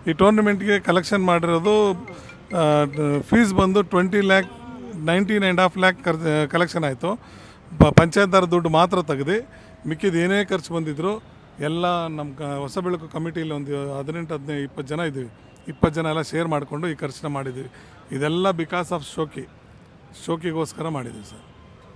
ಈ ಟೂರ್ನಮೆಂಟ್ಗೆ ಕಲೆಕ್ಷನ್ ಮಾಡಿರೋದು ಫೀಸ್ ಬಂದು twenty lakh nineteen and half lakh ಖರ್ಚು ಕಲೆಕ್ಷನ್ ಆಯಿತು ಪ ಪಂಚಾಯತ್ದಾರ ದುಡ್ಡು ಮಾತ್ರ ತೆಗೆದು ಮಿಕ್ಕಿದ ಏನೇ ಖರ್ಚು ಬಂದಿದ್ರು ಎಲ್ಲ ನಮ್ಮ ಕ ಹೊಸ ಬೆಳಕು ಕಮಿಟಿಲಿ ಒಂದು ಹದಿನೆಂಟು ಹದಿನೈದು ಇಪ್ಪತ್ತು ಜನ ಇದ್ದೀವಿ ಇಪ್ಪತ್ತು ಜನ ಎಲ್ಲ ಶೇರ್ ಮಾಡಿಕೊಂಡು ಈ ಖರ್ಚನ್ನ ಮಾಡಿದ್ದೀವಿ ಇದೆಲ್ಲ ಬಿಕಾಸ್ ಆಫ್ ಶೋಕಿ ಶೋಕಿಗೋಸ್ಕರ ಮಾಡಿದ್ದೀವಿ ಸರ್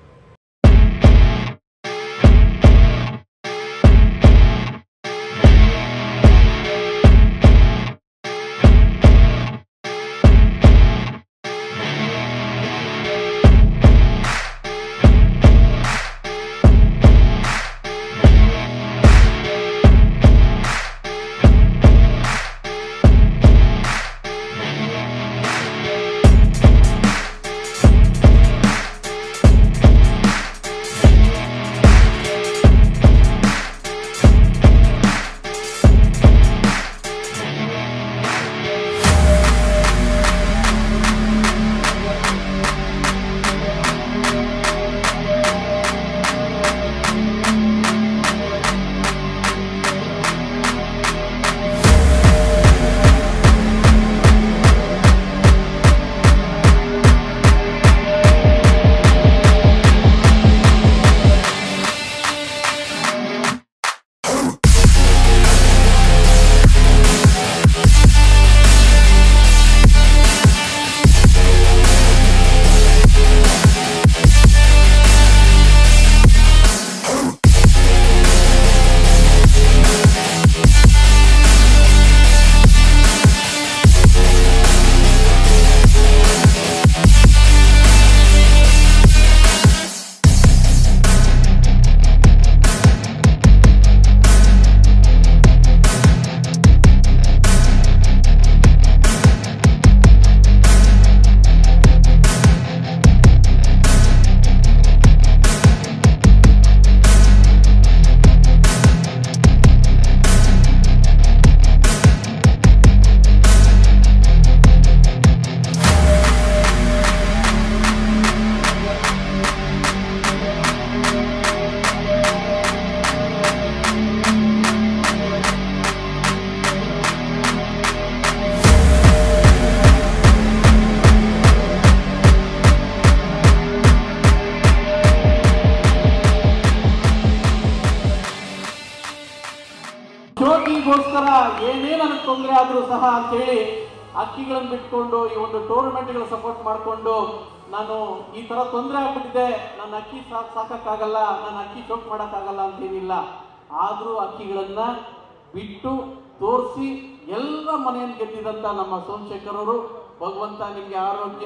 ಶೋಕಿಗೋಸ್ಕರ ಏನೇ ನನಗೆ ತೊಂದರೆ ಆದರೂ ಸಹ ಅಂತೇಳಿ ಅಕ್ಕಿಗಳನ್ನು ಬಿಟ್ಕೊಂಡು ಈ ಒಂದು ಟೂರ್ನಮೆಂಟ್ಗಳು ಸಪೋರ್ಟ್ ಮಾಡಿಕೊಂಡು ನಾನು ಈ ಥರ ತೊಂದರೆ ಆಗ್ಬಿಟ್ಟಿದೆ ನನ್ನ ಅಕ್ಕಿ ಸಾಕ್ ಸಾಕಕ್ಕಾಗಲ್ಲ ನನ್ನ ಅಕ್ಕಿ ಚೋಕ್ ಮಾಡೋಕ್ಕಾಗಲ್ಲ ಅಂತೇನಿಲ್ಲ ಆದರೂ ಅಕ್ಕಿಗಳನ್ನ ಬಿಟ್ಟು ತೋರಿಸಿ ಎಲ್ಲ ಮನೆಯನ್ನು ಗೆದ್ದಿದಂಥ ನಮ್ಮ ಸೋಮಶೇಖರ್ ಅವರು ಭಗವಂತ ನಿಮಗೆ ಆರೋಗ್ಯ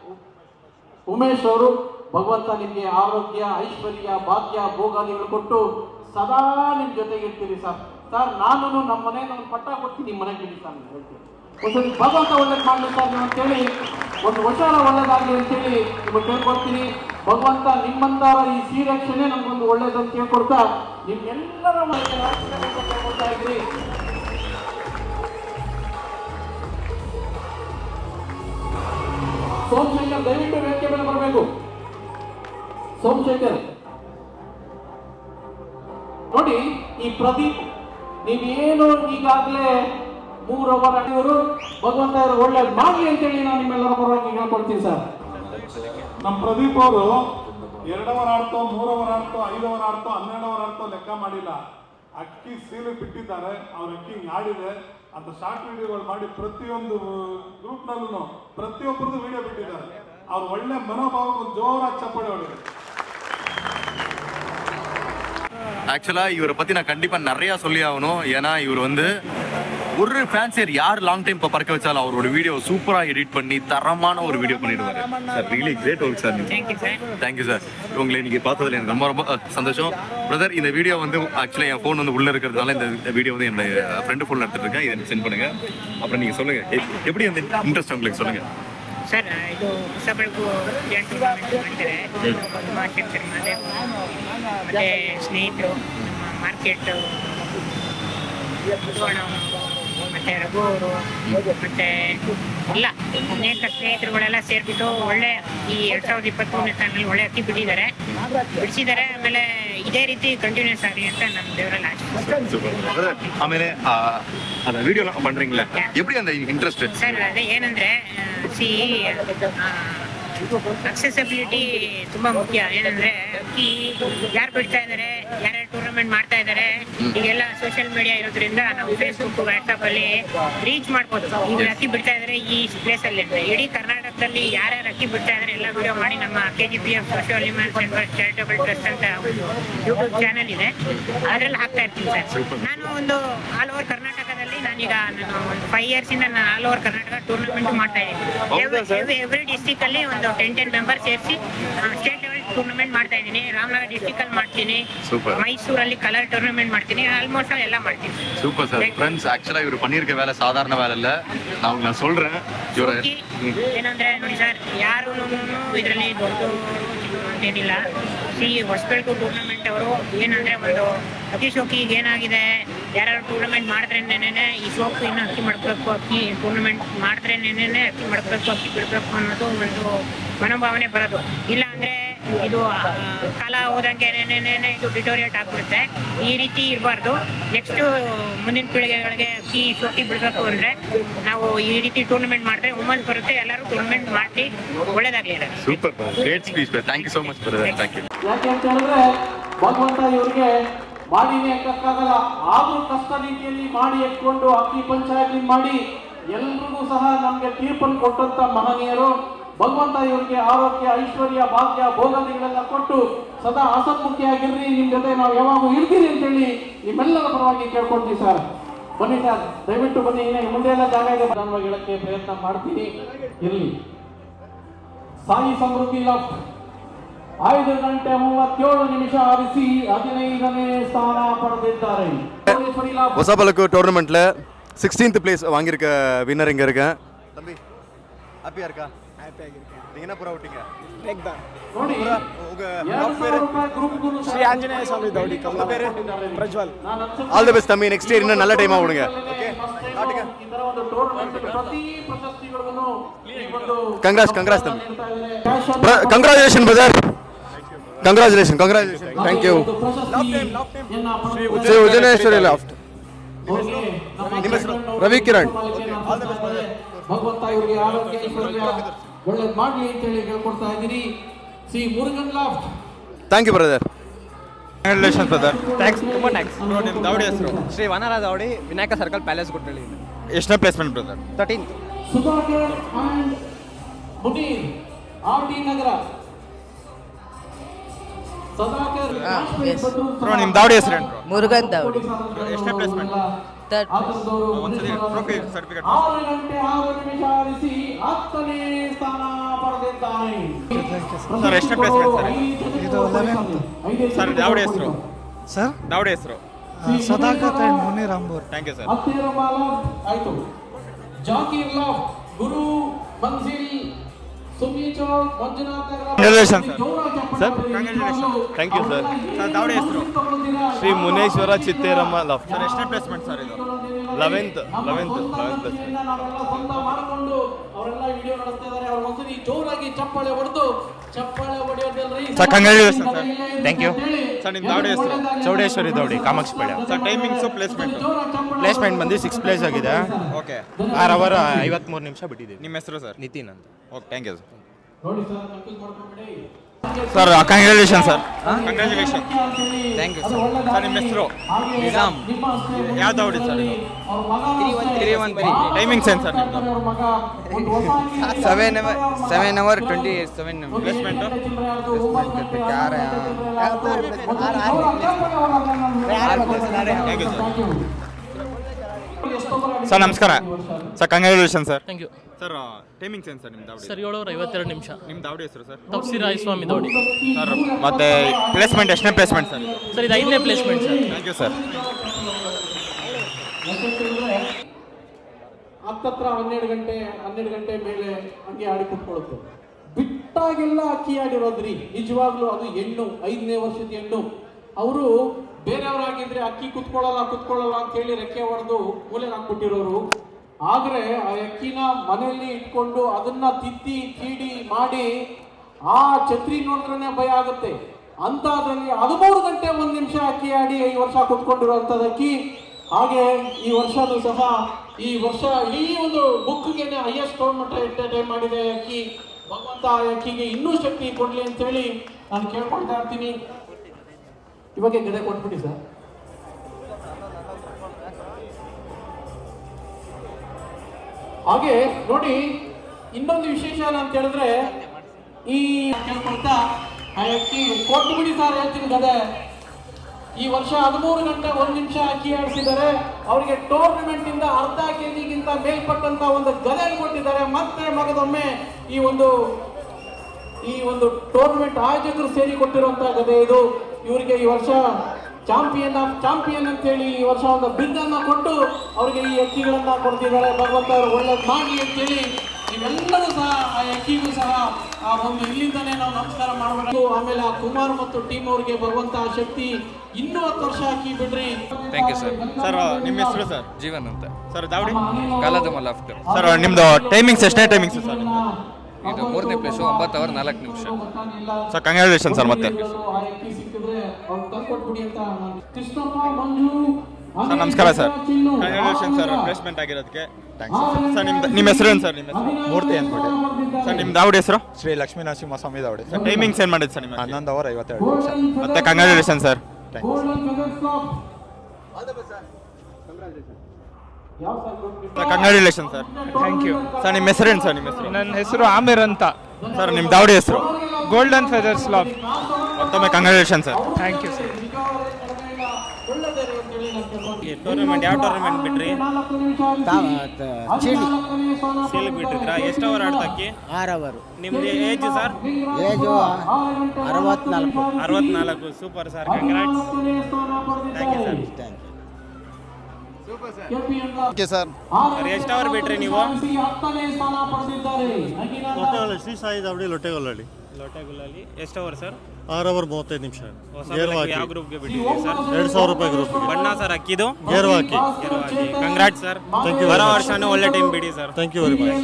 ಉಮೇಶ್ ಅವರು ಭಗವಂತ ನಿಮಗೆ ಆರೋಗ್ಯ ಐಶ್ವರ್ಯ ಭಾಗ್ಯ ಭೋಗಾದಿಗಳು ಕೊಟ್ಟು ಸದಾ ನಿಮ್ಮ ಜೊತೆಗೆ ಇರ್ತೀರಿ ಸರ್ ಸರ್ ನಾನು ನಮ್ಮ ಮನೆ ನನ್ನ ಪಟ್ಟ ಕೊಡ್ತೀನಿ ನಿಮ್ಮ ಮನೆಗೆ ಬಿಡಿ ಸರ್ ಅಂತ ಹೇಳ್ತೀನಿ ಒಂದ್ಸರಿ ಭಗವಂತ ಒಳ್ಳೇದು ಮಾಡಲಿ ಸರ್ ನೀವು ಅಂತೇಳಿ ಒಂದು ವರ್ಷಾರ ಒಳ್ಳೇದಾಗಲಿ ಅಂತೇಳಿ ನಿಮಗೆ ಕೇಳ್ಕೊಡ್ತೀನಿ ಭಗವಂತ ನಿಮ್ಮಂತರ ಈ ಶ್ರೀರಕ್ಷಣೆ ನಮಗೊಂದು ಒಳ್ಳೇದಂತ ಕೇಳ್ಕೊಡ್ತಾ ನಿಮ್ಮೆಲ್ಲರ ಮನೆಗೆ ಆಶೀರ್ವಾದ ಕೇಳ್ಕೊಳ್ತಾ ಇದ್ರಿ ಸೋಮಶೇಖರ್ ದಯವಿಟ್ಟು ವೇದಿಕೆ ಮೇಲೆ ಬರಬೇಕು ಸೋಮಶೇಖರ್ ನೋಡಿ ಈ ಪ್ರದೀಪ್ ನೀವೇನು ಈಗಾಗಲೇ ಮೂರು ಅವರ್ ಆಗಿವರು ಭಗವಂತ ಇವರು ಒಳ್ಳೇದು ಮಾಡಲಿ ಅಂತೇಳಿ ನಾನು ನಿಮ್ಮೆಲ್ಲರ ಪರವಾಗಿ ಹೇಳ್ಕೊಡ್ತೀನಿ ಸರ್ ನಮ್ಮ ಪ್ರದೀಪ್ ಅವರು ಎರಡವರ ಆಡ್ತೋ ಮೂರವರ ಆಡ್ತೋ ಐದವರ ಆಡ್ತೋ ಹನ್ನೆರಡವರ ಆಡ್ತೋ ಲೆಕ್ಕ ಮಾಡಿಲ್ಲ ಅಕ್ಕಿ ಸೀಲು ಬಿಟ್ಟಿದ್ದಾರೆ ಅವ್ರ ಅಕ್ಕಿ ಹಿಂಗ್ ಆಡಿದೆ ಅಂತ ಶಾರ್ಟ್ ವಿಡಿಯೋಗಳು ಮಾಡಿ ಪ್ರತಿಯೊಂದು ಗ್ರೂಪ್ನಲ್ಲೂ ಪ್ರತಿಯೊಬ್ಬರದ್ದು ವಿಡಿಯೋ ಬಿಟ್ಟಿದ್ದಾರೆ ಅವ್ರ ಒಳ್ಳೆ ಮನೋಭಾವಕ್ಕೆ ಒಂದು ಜೋರಾಗಿ ಚಪ್ಪಾಳೆ ಹೊಡೆದ್ರು ஆக்சுவலா இவரை பத்தி நான் கண்டிப்பா நிறைய சொல்லி ஆகணும் ஏன்னா இவர் வந்து ஒரு ஃபேன்சியர் யார் லாங் டைம் இப்போ பறக்க வச்சாலும் அவரோட வீடியோ சூப்பரா எடிட் பண்ணி தரமான ஒரு வீடியோ பண்ணிடுவாரு sir really great work sir thank you sir உங்களை இன்னைக்கு பார்த்ததுல எனக்கு ரொம்ப ரொம்ப அஹ், சந்தோஷம் பிரதர் இந்த வீடியோ வந்து ஆக்சுவலா என் ஃபோன் வந்து உள்ள இருக்கிறதுனால இந்த வீடியோ வந்து என்னோட ஃப்ரெண்டு ஃபோன்ல எடுத்துட்டு இருக்கேன் இதை சென்ட் பண்ணுங்க அப்புறம் நீங்க சொல்லுங்க எ- எப்படி அந்த இன்ட்ரெஸ்ட் உங்களுக்கு சொல்லுங்க ಸರ್ ಇದು ಹೊಸ ಬೆಳಕು ಏನ್ ಟೂರ್ನಮೆಂಟ್ ಮಾಡಿದ್ದಾರೆ ತುಂಬ ಸೇರ್ತಾರೆ ಮತ್ತೆ ಮತ್ತೆ ಸ್ನೇಹಿತರು ನಮ್ಮ ಮಾರ್ಕೆಟ್ ಮತ್ತೆ ರಘು ಅವರು ಮತ್ತೆ ಇಲ್ಲ ಅನೇಕ ಸ್ನೇಹಿತರುಗಳೆಲ್ಲ ಸೇರ್ಬಿಟ್ಟು ಒಳ್ಳೆ ಈ ಎರಡ್ ಸಾವಿರದ ಇಪ್ಪತ್ಮೂರನೇ ಸಾಲಿನಲ್ಲಿ ಒಳ್ಳೆ ಅಕ್ಕಿ ಬಿಟ್ಟಿದ್ದಾರೆ ಬಿಡಿಸಿದ್ದಾರೆ ಆಮೇಲೆ ಇದೇ ರೀತಿ ಕಂಟಿನ್ಯೂಸ್ ಆಗಲಿ ಅಂತ ನಮ್ಮ ದೇವರಲ್ಲಿ ಆಶೆ Brother, ಆಮೇಲೆ ಆ, அந்த வீடியோ பண்றீங்களா எப்படி அந்த இன்ட்ரெஸ்ட் ಸರ್ ಅದೇ ಏನಂದ್ರೆ ಸಿ ಅಕ್ಸೆಸಿಬಿಲಿಟಿ ತುಂಬಾ ಮುಖ್ಯ ಏನಂದ್ರೆ ಅಕ್ಕಿ ಯಾರು ಬಿಡ್ತಾ ಇದಾರೆ ಯಾರ್ಯಾರು ಟೂರ್ನಮೆಂಟ್ ಮಾಡ್ತಾ ಇದಾರೆ ಈಗೆಲ್ಲ ಸೋಷಿಯಲ್ ಮೀಡಿಯಾ ಇರೋದ್ರಿಂದ ನಾವು ಫೇಸ್ಬುಕ್ ವಾಟ್ಸ್ಆಪ್ ಅಲ್ಲಿ ರೀಚ್ ಮಾಡ್ಬೋದು ಈಗ ಅಕ್ಕಿ ಬಿಡ್ತಾ ಇದಾರೆ ಈ ಪ್ಲೇಸ್ ಅಲ್ಲಿ ಅಂತ. ಇಡೀ ಕರ್ನಾಟಕದಲ್ಲಿ ಯಾರ್ಯಾರು ಅಕ್ಕಿ ಬಿಡ್ತಾ ಇದಾರೆ ಎಲ್ಲ ವಿಡಿಯೋ ಮಾಡಿ ನಮ್ಮ K G P F social charitable trust ಅಂತ ಯೂಟ್ಯೂಬ್ ಚಾನಲ್ ಇದೆ ಅದ್ರಲ್ಲಿ ಹಾಕ್ತಾ ಇರ್ತೀನಿ ಸರ್ ನಾನು ಒಂದು ಆಲ್ ಓವರ್ ಕರ್ನಾಟಕದಲ್ಲಿ ನಾನೀಗ ನಾನು ಒಂದು ಫೈವ್ ಇಯರ್ಸ್ ಇಂದ ನಾನು ಆಲ್ ಓವರ್ ಕರ್ನಾಟಕ ಟೂರ್ನಮೆಂಟ್ ಮಾಡ್ತಾ ಇದ್ದೀನಿ ಎವ್ರಿ ಡಿಸ್ಟಿಕ್ ಅಲ್ಲಿ ಒಂದು ಟೆನ್ ಟೆನ್ ಮೆಂಬರ್ ಸೇರಿಸಿ ಸ್ಟೇಟ್ ಲೆವೆಲ್ ಟೂರ್ನಮೆಂಟ್ ಮಾಡ್ತಾ ಇದ್ದೀನಿ ರಾಮನಗರ ಡಿಸ್ಟಿಕ್ ಅಲ್ಲಿ ಮಾಡ್ತೀನಿ Super. ಮೈಸೂರಲ್ಲಿ ಕಲರ್ ಟೂರ್ನಮೆಂಟ್ ಮಾಡ್ತೀನಿ ಆಲ್ಮೋಸ್ಟ್ ಎಲ್ಲ ಮಾಡ್ತೀನಿ சூப்பர் சார் ஃப்ரெண்ட்ஸ் ஆக்சுவலா இவர் பண்ணியிருக்க வேலை சாதாரண வேலை இல்ல நான் உங்களுக்கு நான் சொல்றேன் இவரை ಹೋಗಿ ಏನಂದ್ರೆ ನೋಡಿ ಸರ್ ಯಾರು ಇದರಲ್ಲಿ ದೊಡ್ಡ ಅಂತೇನಿಲ್ಲ ಸಿ ಹೊಸಬೆಳಕು ಟೂರ್ನಮೆಂಟ್ ಅವರು ಏನಂದ್ರೆ ಒಂದು ಅಕ್ಕಿ ಶೋಕಿಗೆ ಏನಾಗಿದೆ ಯಾರು ಟೂರ್ನಮೆಂಟ್ ಮಾಡಿದ್ರೇನೆ ಈ ಸೋಕು ಇನ್ನು ಅಕ್ಕಿ ಮಾಡ್ಬೇಕು ಅಕ್ಕಿ ಟೂರ್ನಮೆಂಟ್ ಮಾಡಿದ್ರೇನೆ ಅಕ್ಕಿ ಮಾಡ್ಬೇಕು ಅಕ್ಕಿ ಬಿಡ್ಬೇಕು ಅನ್ನೋದು ಒಂದು ಮನೋಭಾವನೆ ಬರೋದು ಇಲ್ಲ ಅಂದ್ರೆ ಇದು ಆ, ಕಾಲ ಹೋದಂಗೆ ಇದು ಡಿಟೋರಿಯೇಟ್ ಆಗ್ಬಿಡುತ್ತೆ ಈ ರೀತಿ ಇರಬಾರ್ದು ನೆಕ್ಸ್ಟ್ ಮುಂದಿನ ಪೀಳಿಗೆಗಳಿಗೆ ಅಕ್ಕಿ ಶೋಕಿ ಬಿಡಬೇಕು ಅಂದ್ರೆ ನಾವು ಈ ರೀತಿ ಟೂರ್ನಮೆಂಟ್ ಮಾಡಿದ್ರೆ ಹುಮ್ಮಸ್ ಬರುತ್ತೆ ಎಲ್ಲರೂ ಟೂರ್ನಮೆಂಟ್ ಮಾಡಿ ಒಳ್ಳೇದಾಗ್ಲಿ ಎಲ್ಲರಿಗೂ. Super great speech thank you so much brother thank you ಯಾಕೆ ಅಂತ ಹೇಳಿದ್ರೆ ಭಗವಂತ ಇವರಿಗೆ ಮಾಡಿನೇ ಎಕ್ಕಕ್ಕಾಗಲ್ಲ ಆದ್ರೂ ಕಷ್ಟ ರೀತಿಯಲ್ಲಿ ಮಾಡಿ ಎತ್ಕೊಂಡು ಅಕ್ಕಿ ಪಂಚಾಯತಿ ಮಾಡಿ ಎಲ್ರಿಗೂ ಸಹ ನಮ್ಗೆ ತೀರ್ಪನ್ನು ಕೊಟ್ಟಂತ ಮಹನೀಯರು ಭಗವಂತ ಇವರಿಗೆ ಆರೋಗ್ಯ ಐಶ್ವರ್ಯ ಭಾಗ್ಯ ಭೋಗದಿಗಳೆಲ್ಲ ಕೊಟ್ಟು ಸದಾ ಹಸನ್ಮುಖಿಯಾಗಿರ್ರಿ ನಿಮ್ ಜೊತೆ ನಾವು ಯಾವಾಗ ಇರ್ತೀರಿ ಅಂತೇಳಿ ನಿಮ್ಮೆಲ್ಲರ ಪರವಾಗಿ ಕೇಳ್ಕೊಳ್ತೀವಿ ಸರ್ ಬನ್ನಿ ಸರ್ ದಯವಿಟ್ಟು ಬನ್ನಿ ಇನ್ನು ಮುಂದೆ ಎಲ್ಲ ಜಾಗ ಇದೆ ನಾನು ಹೇಳಕ್ಕೆ ಪ್ರಯತ್ನ ಮಾಡ್ತೀನಿ ಇರ್ಲಿ ಸಾಯಿ ಸಮೃದ್ಧಿ ಲಾಫ್ಟ್ ಐದು ಗಂಟೆ ಮೂವತ್ತೇಳು ನಿಮಿಷ ಆರಿಸಿ ಹದಿನೈದನೇ ಸ್ಥಾನ ಪಡೆದಿದ್ದಾರೆ ಕೋಟೇಶ್ವರಿ ಲಾಭ ஒசபலுக்கு டோர்னமெண்ட்டில் சிக்ஸ்டீன்த் பிளேஸ் வாங்கியிருக்க வின்னர் இங்கே இருக்கேன் தம்பி ஹாப்பியாக இருக்கா ஹாப்பியாக இருக்கேன் நீங்கள் என்ன புறா விட்டீங்க ನೋಡಿ உங்கள் ಎರಡು ಸಾವಿರ ರೂಪಾಯಿ ಗ್ರೂಪ್ಗೂ ಶ್ರೀ ಆಂಜನೇಯ ಸ್ವಾಮಿ ದೌಡಿ Kamala Prajwal all the best தம்பி நெக்ஸ்ட் இயர் இன்னும் நல்ல டைமாக விடுங்க ಈ ತರ ಒಂದು ಟೂರ್ನಮೆಂಟ್ ಪ್ರತಿ ಪ್ರಶಸ್ತಿಗಳನ್ನು ಈ ಒಂದು Congrats, congrats ತಮ್ಮಿ. ನೀಡ್ತಾ ಇದ್ದಾರೆ. Congratulation brother congratulation congratulation thank you ಒಂದು ಪ್ರಶಸ್ತಿಯನ್ನ ಪಡೆದುಕೊಂಡು ಶ್ರೀ ಉಜನೇಶ್ವರಿ ಲಾಫ್ಟ್ ಅವ್ರಿಗೆ ನಮ್ಮ ನಿಮ್ಮ ಹೆಸರು? ಸರ್ಕಾರದವರು ರವಿ ಕಿರಣ್. ಮಾಡ್ತಾರೆ. ಭಗವಂತ ಇವರಿಗೆ ಆರೋಗ್ಯ ಐಶ್ವರ್ಯ ಒಳ್ಳೇದ್ ಮಾಡ್ಲಿ ಅಂತ ಹೇಳಿ ಕೇಳ್ಕೊಡ್ತಾ ಇದ್ದೀನಿ C Murugan loft thank you brother congratulation brother thanks ತುಂಬ ಥ್ಯಾಂಕ್ಸ್ ನಿಮ್ಮ ದಾವಡಿ ಹೆಸರು ಶ್ರೀ ವನರ ದಾವಡಿ ವಿನಾಯಕ ಸರ್ಕಲ್ ಪ್ಯಾಲೇಸ್ ಗುಟ್ಟಳ್ಳಿ ಎಷ್ಟನೇ placement brother thirteen Sudhakar and Munir R D Nagar Sadakar bro ನಿಮ್ಮ ದಾವಡಿ ಹೆಸರೇನು ಬ್ರೋ ಮುರುಗನ್ ದಾವಡಿ ಎಷ್ಟನೇ ಪ್ಲೇಸ್ಮೆಂಟ್ Third ಒಂದ್ಸತಿ trophy certificate ಆರು ಗಂಟೆ ಆರು ನಿಮಿಷ ಆರಿಸಿ ಹತ್ತನೇ ಸ್ಥಾನ ಪಡೆದಿದ್ದಾನೆ ಸರ್, ಎಷ್ಟನೇ placement ಸರ್ ಇದು ಸರ್ ದಾವಡಿ ಹೆಸರು ಸರ್ ದಾವಡಿ ಹೆಸರು Sadakat and Munir Ambur thank you sir ಹತ್ತಿರ ಮಾಲಾಫ್ ಆಯ್ತು ಜಾಕೀರ್ ಲಾಫ್ ಗುರು ಮನ್ಸಿಲ್ ಸುಮೀಚೋ Manjunath Nagar Congratulations, sir. Sir Congratulations. Thank you, sir. Sir ದಾವಡಿ ಹೆಸರು ಶ್ರೀ ಮುನೇಶ್ವರ ಚಿತ್ತೇರಮ್ಮ ಲಾಫ್ಟ್ ಸರ್ ಎಷ್ಟನೇ ಪ್ಲೇಸ್ಮೆಂಟ್ ಸರ್ ಇದು ಲೆವೆಂತ್ ಲೆವೆಂತ್ ಲೆವೆಂತ್ ಪ್ಲಸ್ ನಾವೆಲ್ಲ ಸ್ವಂತ ಮಾಡಿಕೊಂಡು ಅವರೆಲ್ಲ ವಿಡಿಯೋ ನಡೆಸ್ತಾ ಇದ್ದಾರೆ ಅವ್ರ ಒಂದ್ಸರಿ ಜೋರಾಗಿ ಚಪ್ಪಾಳೆ ಹೊಡೆದು ಚಪ್ಪಾಳೆ ಹೊಡೆಯೋದಲ್ರಿ Sir, congratulations, sir. Thank you sir ನಿಮ್ಮ ದಾವಡಿ ಹೆಸರು ಚೌಡೇಶ್ವರಿ ದೌಡಿ Kamakshipete sir timings placement placement ಬಂದು ಸಿಕ್ಸ್ ಪ್ಲೇಸ್ ಆಗಿದೆ ಓಕೆ ಆರು ಅವರ್ ಐವತ್ಮೂರು ನಿಮಿಷ ಬಿಟ್ಟಿದ್ದೀವಿ ನಿಮ್ಮ ಹೆಸರು ಸರ್ ನಿತಿನ್ ಅಂತ ಓಕೆ ಥ್ಯಾಂಕ್ ಯು ನೋಡಿ ಸರ್ ಕನ್ಫ್ಯೂಸ್ ಮಾಡ್ಕೊಂಬಿಡಿ sir congratulation sir congratulation thank you sir ನಿಮ್ಮ ಹೆಸರು ನಿಜಾಮ್ ಯಾವ ದಾವಡಿ ಸರ್ ಇದು ತ್ರೀ ಒನ್ ತ್ರೀ ಟೈಮಿಂಗ್ಸ್ ಏನು ಸರ್ ನಿಮ್ಮದು seven hour seven hour twenty seven placement thank you sir sir ನಮಸ್ಕಾರ sir congratulation sir thank you sir timings ಏನು sir ನಿಮ್ಮ ದಾವಡಿ ಸರ್ ಏಳು ಅವರ್ ಐವತ್ತೆರಡು ನಿಮಿಷ ನಿಮ್ಮ ದಾವಡಿ ಹೆಸರು ಸರ್ ತಪ್ಸಿರಾಯ ಸ್ವಾಮಿ ದೌಡಿ ಸರ್ ಮತ್ತೆ ಪ್ಲೇಸ್ಮೆಂಟ್ ಎಷ್ಟನೇ ಪ್ಲೇಸ್ಮೆಂಟ್ ಸರ್ ಇದು ಸರ್ ಇದು ಐದನೇ placement sir thank you sir ಹತ್ತತ್ರ ಹನ್ನೆರಡು ಗಂಟೆ ಹನ್ನೆರಡು ಗಂಟೆ ಮೇಲೆ ಹಂಗೆ ಆಡಿ ಕುತ್ಕೊಳ್ಳುತ್ತೆ ಬಿಟ್ಟಾಗೆಲ್ಲ ಅಕ್ಕಿ ಆಡಿರೋದ್ರಿ ನಿಜವಾಗ್ಲೂ ಅದು ಹೆಣ್ಣು ಐದನೇ ವರ್ಷದ ಹೆಣ್ಣು ಅವರು ಬೇರೆಯವರಾಗಿದ್ರೆ ಅಕ್ಕಿ ಕುತ್ಕೊಳ್ಳಲ್ಲ ಕುತ್ಕೊಳ್ಳಲ್ಲ ಅಂತ ಹೇಳಿ ರೆಕ್ಕೆ ಹೊಡೆದು ಮೂಲೆಗೆ ಹಾಕ್ಬಿಟ್ಟಿರೋರು ಆದ್ರೆ ಆ ಅಕ್ಕಿನ ಮನೆಯಲ್ಲಿ ಇಟ್ಕೊಂಡು ಅದನ್ನ ತಿದ್ದಿ ತೀಡಿ ಮಾಡಿ ಆ ಛತ್ರಿ ನೋಡಿದ್ರೆ ಭಯ ಆಗುತ್ತೆ ಅಂಥದ್ರಲ್ಲಿ ಹದಿಮೂರು ಗಂಟೆ ಒಂದು ನಿಮಿಷ ಅಕ್ಕಿ ಆಡಿ ಈ ವರ್ಷ ಕುತ್ಕೊಂಡಿರುವಂಥದ್ದು ಅಕ್ಕಿ ಹಾಗೆ ಈ ವರ್ಷನೂ ಸಹ ಈ ವರ್ಷ ಇಡೀ ಒಂದು ಬುಕ್ಗೆ ಹೈಯೆಸ್ಟ್ ಟೂರ್ನಮೆಂಟ್ ಟೈಮ್ ಮಾಡಿದೆ ಅಕ್ಕಿ ಭಗವಂತ ಆ ಅಕ್ಕಿಗೆ ಇನ್ನೂ ಶಕ್ತಿ ಕೊಡ್ಲಿ ಅಂತೇಳಿ ನಾನು ಕೇಳ್ಕೊಳ್ತಾ ಇರ್ತೀನಿ ಇವಾಗ ಗದೆ ಕೊಟ್ಬಿಡಿ ಸರ್ ಹಾಗೆ ನೋಡಿ ಇನ್ನೊಂದು ವಿಶೇಷ ಏನು ಅಂತ ಹೇಳಿದ್ರೆ ಈ ಕೇಳ್ಕೊಳ್ತಾ ಆ ಅಕ್ಕಿ ಕೊಟ್ಟು ಬಿಡಿ ಸರ್ ಹೇಳ್ತೀನಿ ಗದೆ ಈ ವರ್ಷ ಹದಿಮೂರು ಗಂಟೆ ಒಂದು ನಿಮಿಷ ಅಕ್ಕಿ ಆಡಿಸಿದ್ದಾರೆ ಅವರಿಗೆ ಟೂರ್ನಮೆಂಟ್ ಇಂದ ಅರ್ಧ ಕೆಜಿಗಿಂತ ಮೇಲ್ಪಟ್ಟಂತ ಒಂದು ಗದೆ ಕೊಟ್ಟಿದ್ದಾರೆ ಮತ್ತೆ ಮಗದೊಮ್ಮೆ ಈ ಒಂದು ಈ ಒಂದು ಟೂರ್ನಮೆಂಟ್ ಆಯೋಜಕರು ಸೇರಿ ಕೊಟ್ಟಿರುವಂತಹ ಗದೆ ಇದು ಇವರಿಗೆ ಈ ವರ್ಷ ಚಾಂಪಿಯನ್ ಆಫ್ ಚಾಂಪಿಯನ್ ಅಂತೇಳಿ ಈ ವರ್ಷ ಒಂದು ಬಿಡ್ ಅನ್ನ ಕೊಟ್ಟು ಅವರಿಗೆ ಈ ಅಕ್ಕಿಗಳನ್ನ ಕೊಡ್ತಿದ್ದಾರೆ ಭಗವಂತ ಅವರು ಒಳ್ಳೇದು ಮಾಡಿ ಅಂತೇಳಿ ನೀವೆಲ್ಲರೂ ಸಹ ಆ ಅಕ್ಕಿಗೂ ಸಹ ಆ ಒಂದು ಇಲ್ಲಿಂದನೇ ನಾವು ನಮಸ್ಕಾರ ಮಾಡಬೇಕು ಆಮೇಲೆ ಆ ಕುಮಾರ್ ಮತ್ತು ಟೀಮ್ ಅವರಿಗೆ ಭಗವಂತ ಆ ಶಕ್ತಿ ಇನ್ನೂ ಹತ್ತು ವರ್ಷ ಅಕ್ಕಿ ಬಿಡ್ರಿ ಥ್ಯಾಂಕ್ ಯು ಸರ್ ಸರ್ ನಿಮ್ಮ ಹೆಸರು ಸರ್ ಜೀವನ್ ಅಂತ ಸರ್ ದಾವಡಿ ಕಾಲದ ಮಲಾಫ್ಟರ್ ಸರ್ ನಿಮ್ಮದು ಟೈಮಿಂಗ್ಸ್ ಎಷ್ಟೇ ಟೈಮಿಂಗ್ಸ್ ಸರ್ ಇದು ಮೂರನೇ ಪ್ಲೇಸು ಒಂಬತ್ತು ಅವರ್ ನಾಲ್ಕು ನಿಮಿಷ ಸರ್ ಕಂಗ್ರ್ಯಾಚುಲೇಷನ್ ಸರ್ ಮತ್ತೆ ಆ ಅಕ್ಕಿ ಸಿಕ್ಕಿದ್ರೆ ಅವ್ರು ತಂದ್ಕೊಟ್ಬಿಡಿ ಅಂತ ನಾನು ಕೃಷ್ಣಪ್ಪ ಮಂಜು ಸರ್ ನಮಸ್ಕಾರ ಸರ್ ಕಂಗ್ರ್ಯಾಚುಲೇಷನ್ ಸರ್ ಪ್ಲೇಸ್ಮೆಂಟ್ ಆಗಿರೋದಕ್ಕೆ ಥ್ಯಾಂಕ್ಸ್ ಸರ್ ನಿಮ್ಮ ನಿಮ್ಮ ಹೆಸರು ಏನು ಸರ್ ನಿಮ್ಮ ಹೆಸರು ಮೂರ್ತಿ ಅಂದ್ಬಿಟ್ಟು ಸರ್ ನಿಮ್ಮ ದಾವಡಿ ಹೆಸರು ಶ್ರೀ ಲಕ್ಷ್ಮೀ ನರಸಿಂಹ ಸ್ವಾಮಿ ದಾವಡಿ ಸರ್ ಟೈಮಿಂಗ್ಸ್ ಏನು ಮಾಡಿದ್ದು ಸರ್ ನಿಮ್ಮ ಹನ್ನೊಂದು ಅವರ್ ಐವತ್ತೆರಡು ನಿಮಿಷ ಮತ್ತೆ ಕಂಗ್ರ್ಯಾಚುಲೇಷನ್ sir thanks golden feather club ಯಾವ sir sir congratulation sir thank you sir ನಿಮ್ಮ ಹೆಸರೇನು ಸರ್ ನಿಮ್ಮ ಹೆಸರು ನನ್ನ ಹೆಸರು ಆಮಿರ್ ಅಂತ ಸರ್ ನಿಮ್ಮ ದಾವಡಿ ಹೆಸರು ಗೋಲ್ಡನ್ ಫೆದರ್ಸ್ ಲಾಫ್ ಮತ್ತೊಮ್ಮೆ congratulation sir thank you sir tournament ಯಾವ ಟೂರ್ನಮೆಂಟ್ ಬಿಟ್ರಿ ಸೀಲ್ ಬಿಟ್ಟಿದ್ರಾ ಎಷ್ಟು ಅವರ್ ಆಡ್ತಕ್ಕಿ ಆರು ಅವರು ನಿಮ್ದು ಏಜ್ ಸರ್ ಏಜು ಅರವತ್ನಾಲ್ಕು ಅರವತ್ನಾಲ್ಕು super sir congrats thank you sir okay sir sir ಎಷ್ಟು ಅವರ್ ಬಿಟ್ರಿ ನೀವು ಹತ್ತನೇ ಸ್ಥಾನ ಪಡೆದಿದ್ದಾರೆ ಲೊಟ್ಟೆಗೊಲ್ಲ ಶ್ರೀ ಸಾಯಿ ದಾವಡಿ ಲೊಟ್ಟೆಗೊಲ್ಲಹಳ್ಳಿ ಲೋಟಗುಲಲ್ಲಿ ಎಷ್ಟು ಅವರ್ ಸರ್ ಆರು ಅವರ್ ಮೂವತ್ತೈದು ನಿಮಿಷ ಹೊಸ ಗೇರ್ವಾಕಿ ಯಾವ ಗ್ರೂಪ್ಗೆ ಬಿಟ್ಟಿದ್ದೀರಿ ಸರ್ ಎರಡು ಸಾವಿರ ರೂಪಾಯಿ ಗ್ರೂಪ್ ಬಣ್ಣ ಸರ್ ಅಕ್ಕಿದು ಗೇರ್ವಾಕಿ ಗೇರ್ವಾಕಿ congrat sir Thank you very ಬರೋ much. ವರ್ಷನೂ ಒಳ್ಳೆ ಟೈಮ್ ಬಿಡಿ sir thank you very much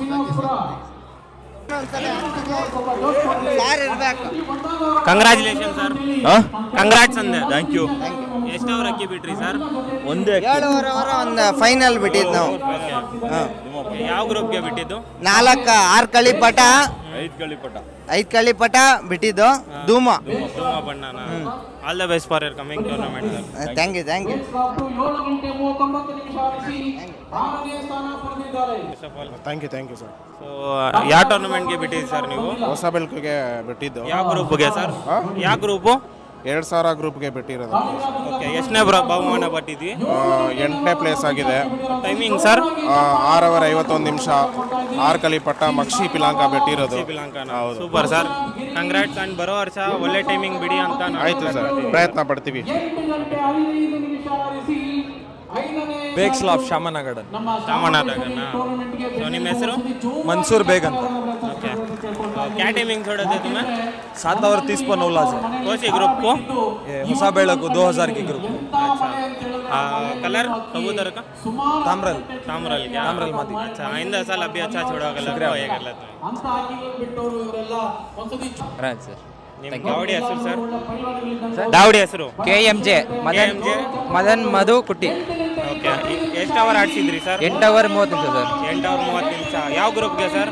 sir ಇರ್ಬೇಕು ಕಂಗ್ರಾಚುಲೇಷನ್ ಸರ್ ಕಂಗ್ರಾಟ್ಸ್ ಅಂದೆ ಥ್ಯಾಂಕ್ ಯು ಎಷ್ಟು ಅವರ್ ಅಕ್ಕಿ ಬಿಟ್ರಿ ಸರ್ ಒಂದೇ ಏಳುವರೆ ಅವರ ಒಂದು ಫೈನಲ್ ಬಿಟ್ಟಿದ್ದು ನಾವು ಹಾಂ ಯಾವ ಗ್ರೂಪ್ಗೆ ಬಿಟ್ಟಿದ್ದು ನಾಲ್ಕು ಆರು ಕಳಿ ಪಟ ಐದು ಗಳಿಪಟ ಐದು ಕಳಿ ಪಟ ಬಿಟ್ಟಿದ್ದು ಧೂಮ ಧೂಮ ಬಣ್ಣನ all the best for year coming tournament sir thank you thank you ಏಳು ಗಂಟೆ ಮೂವತ್ತೊಂಬತ್ತು ನಿಮಿಷ ಆಡಿಸಿ ಆರನೇ ಸ್ಥಾನ ಪಡೆದಿದ್ದಾರೆ thank you thank you sir so ಯಾವ ಟೂರ್ನಮೆಂಟ್ಗೆ ಬಿಟ್ಟಿದ್ದೀರಿ ಸರ್ ನೀವು ಹೊಸ ಬೆಳಕಿಗೆ ಬಿಟ್ಟಿದ್ದು ಯಾವ ಗ್ರೂಪ್ಗೆ ಸರ್ ಯಾವ ಗ್ರೂಪು ಎರಡು ಸಾವಿರ ಗ್ರೂಪ್ಗೆ ಬಿಟ್ಟಿರೋದು ಓಕೆ ಎಷ್ಟನೇ ಬ್ರ ಬಹುಮಾನ ಪಟ್ಟಿದ್ವಿ ಆ, ಎಂಟನೇ ಪ್ಲೇಸ್ ಆಗಿದೆ ಟೈಮಿಂಗ್ ಸರ್ ಆ, ಆರು ಅವರ್ ಐವತ್ತೊಂದು ನಿಮಿಷ ಆರು ಕಲಿಪಟ್ಟ ಮಕ್ಷಿ ಪಿಲಾಂಕ ಬಿಟ್ಟಿರೋದು ಶ್ರೀಲಂಕಾನ ಹೌದು ಸೂಪರ್ ಸರ್ ಕಂಗ್ರಾಟ್ಸ್ ಅಂಡ್ ಬರೋ ವರ್ಷ ಒಳ್ಳೆ ಟೈಮಿಂಗ್ ಬಿಡಿ ಅಂತ ನಾನು ಆಯ್ತು ಸರ್ ಪ್ರಯತ್ನ ಪಡ್ತೀವಿ ಎಂಟು ಗಂಟೆ ಹದಿನೈದು ನಿಮಿಷ ಆಡಿಸಿ ಐದನೇ ಬೇಕ್ಸ್ ಲಾಫ್ ಶಾಮನಗಡನ್ ನಮ್ಮ ರಾಮನಾಥಗನ ಸೊ ನಿಮ್ಮ ಹೆಸರು मंसूर बेग ಅಂತ ओके क्या टाइमिंग थोड़ा दे तुम्हें सात आवर तीस पर नौला से कौन सी ग्रुप को ये होसा बेड़कू दो हजार की ग्रुप आ, कलर कबूतर का ताम्रल ताम्रल क्या ताम्रल मादी अच्छा आइंदा साल अभी अच्छा छोड़ा कलर को ये कर लेते हैं ಅಂತ ಹಾಕಿಗಳು ಬಿಟ್ಟವರು ಇವರೆಲ್ಲ ಒಂದ್ಸತಿ ರಾಜ್ ಸರ್ ನಿಮ್ಮ ದಾವಡಿ ಹೆಸರು ಸರ್ ದಾವಡಿ ಹೆಸರು K M J Madan KMJ? Madan Madhu Kutty okay ಎಷ್ಟು ಅವರ್ ಆಡ್ಸಿದ್ರಿ ಸರ್ ಎಂಟು ಅವರ್ ಮೂವತ್ತು ನಿಮಿಷ ಸರ್ ಎಂಟು ಅವರ್ ಮೂವತ್ತು ನಿಮಿಷ ಯಾವ ಗ್ರೂಪ್ಗೆ sir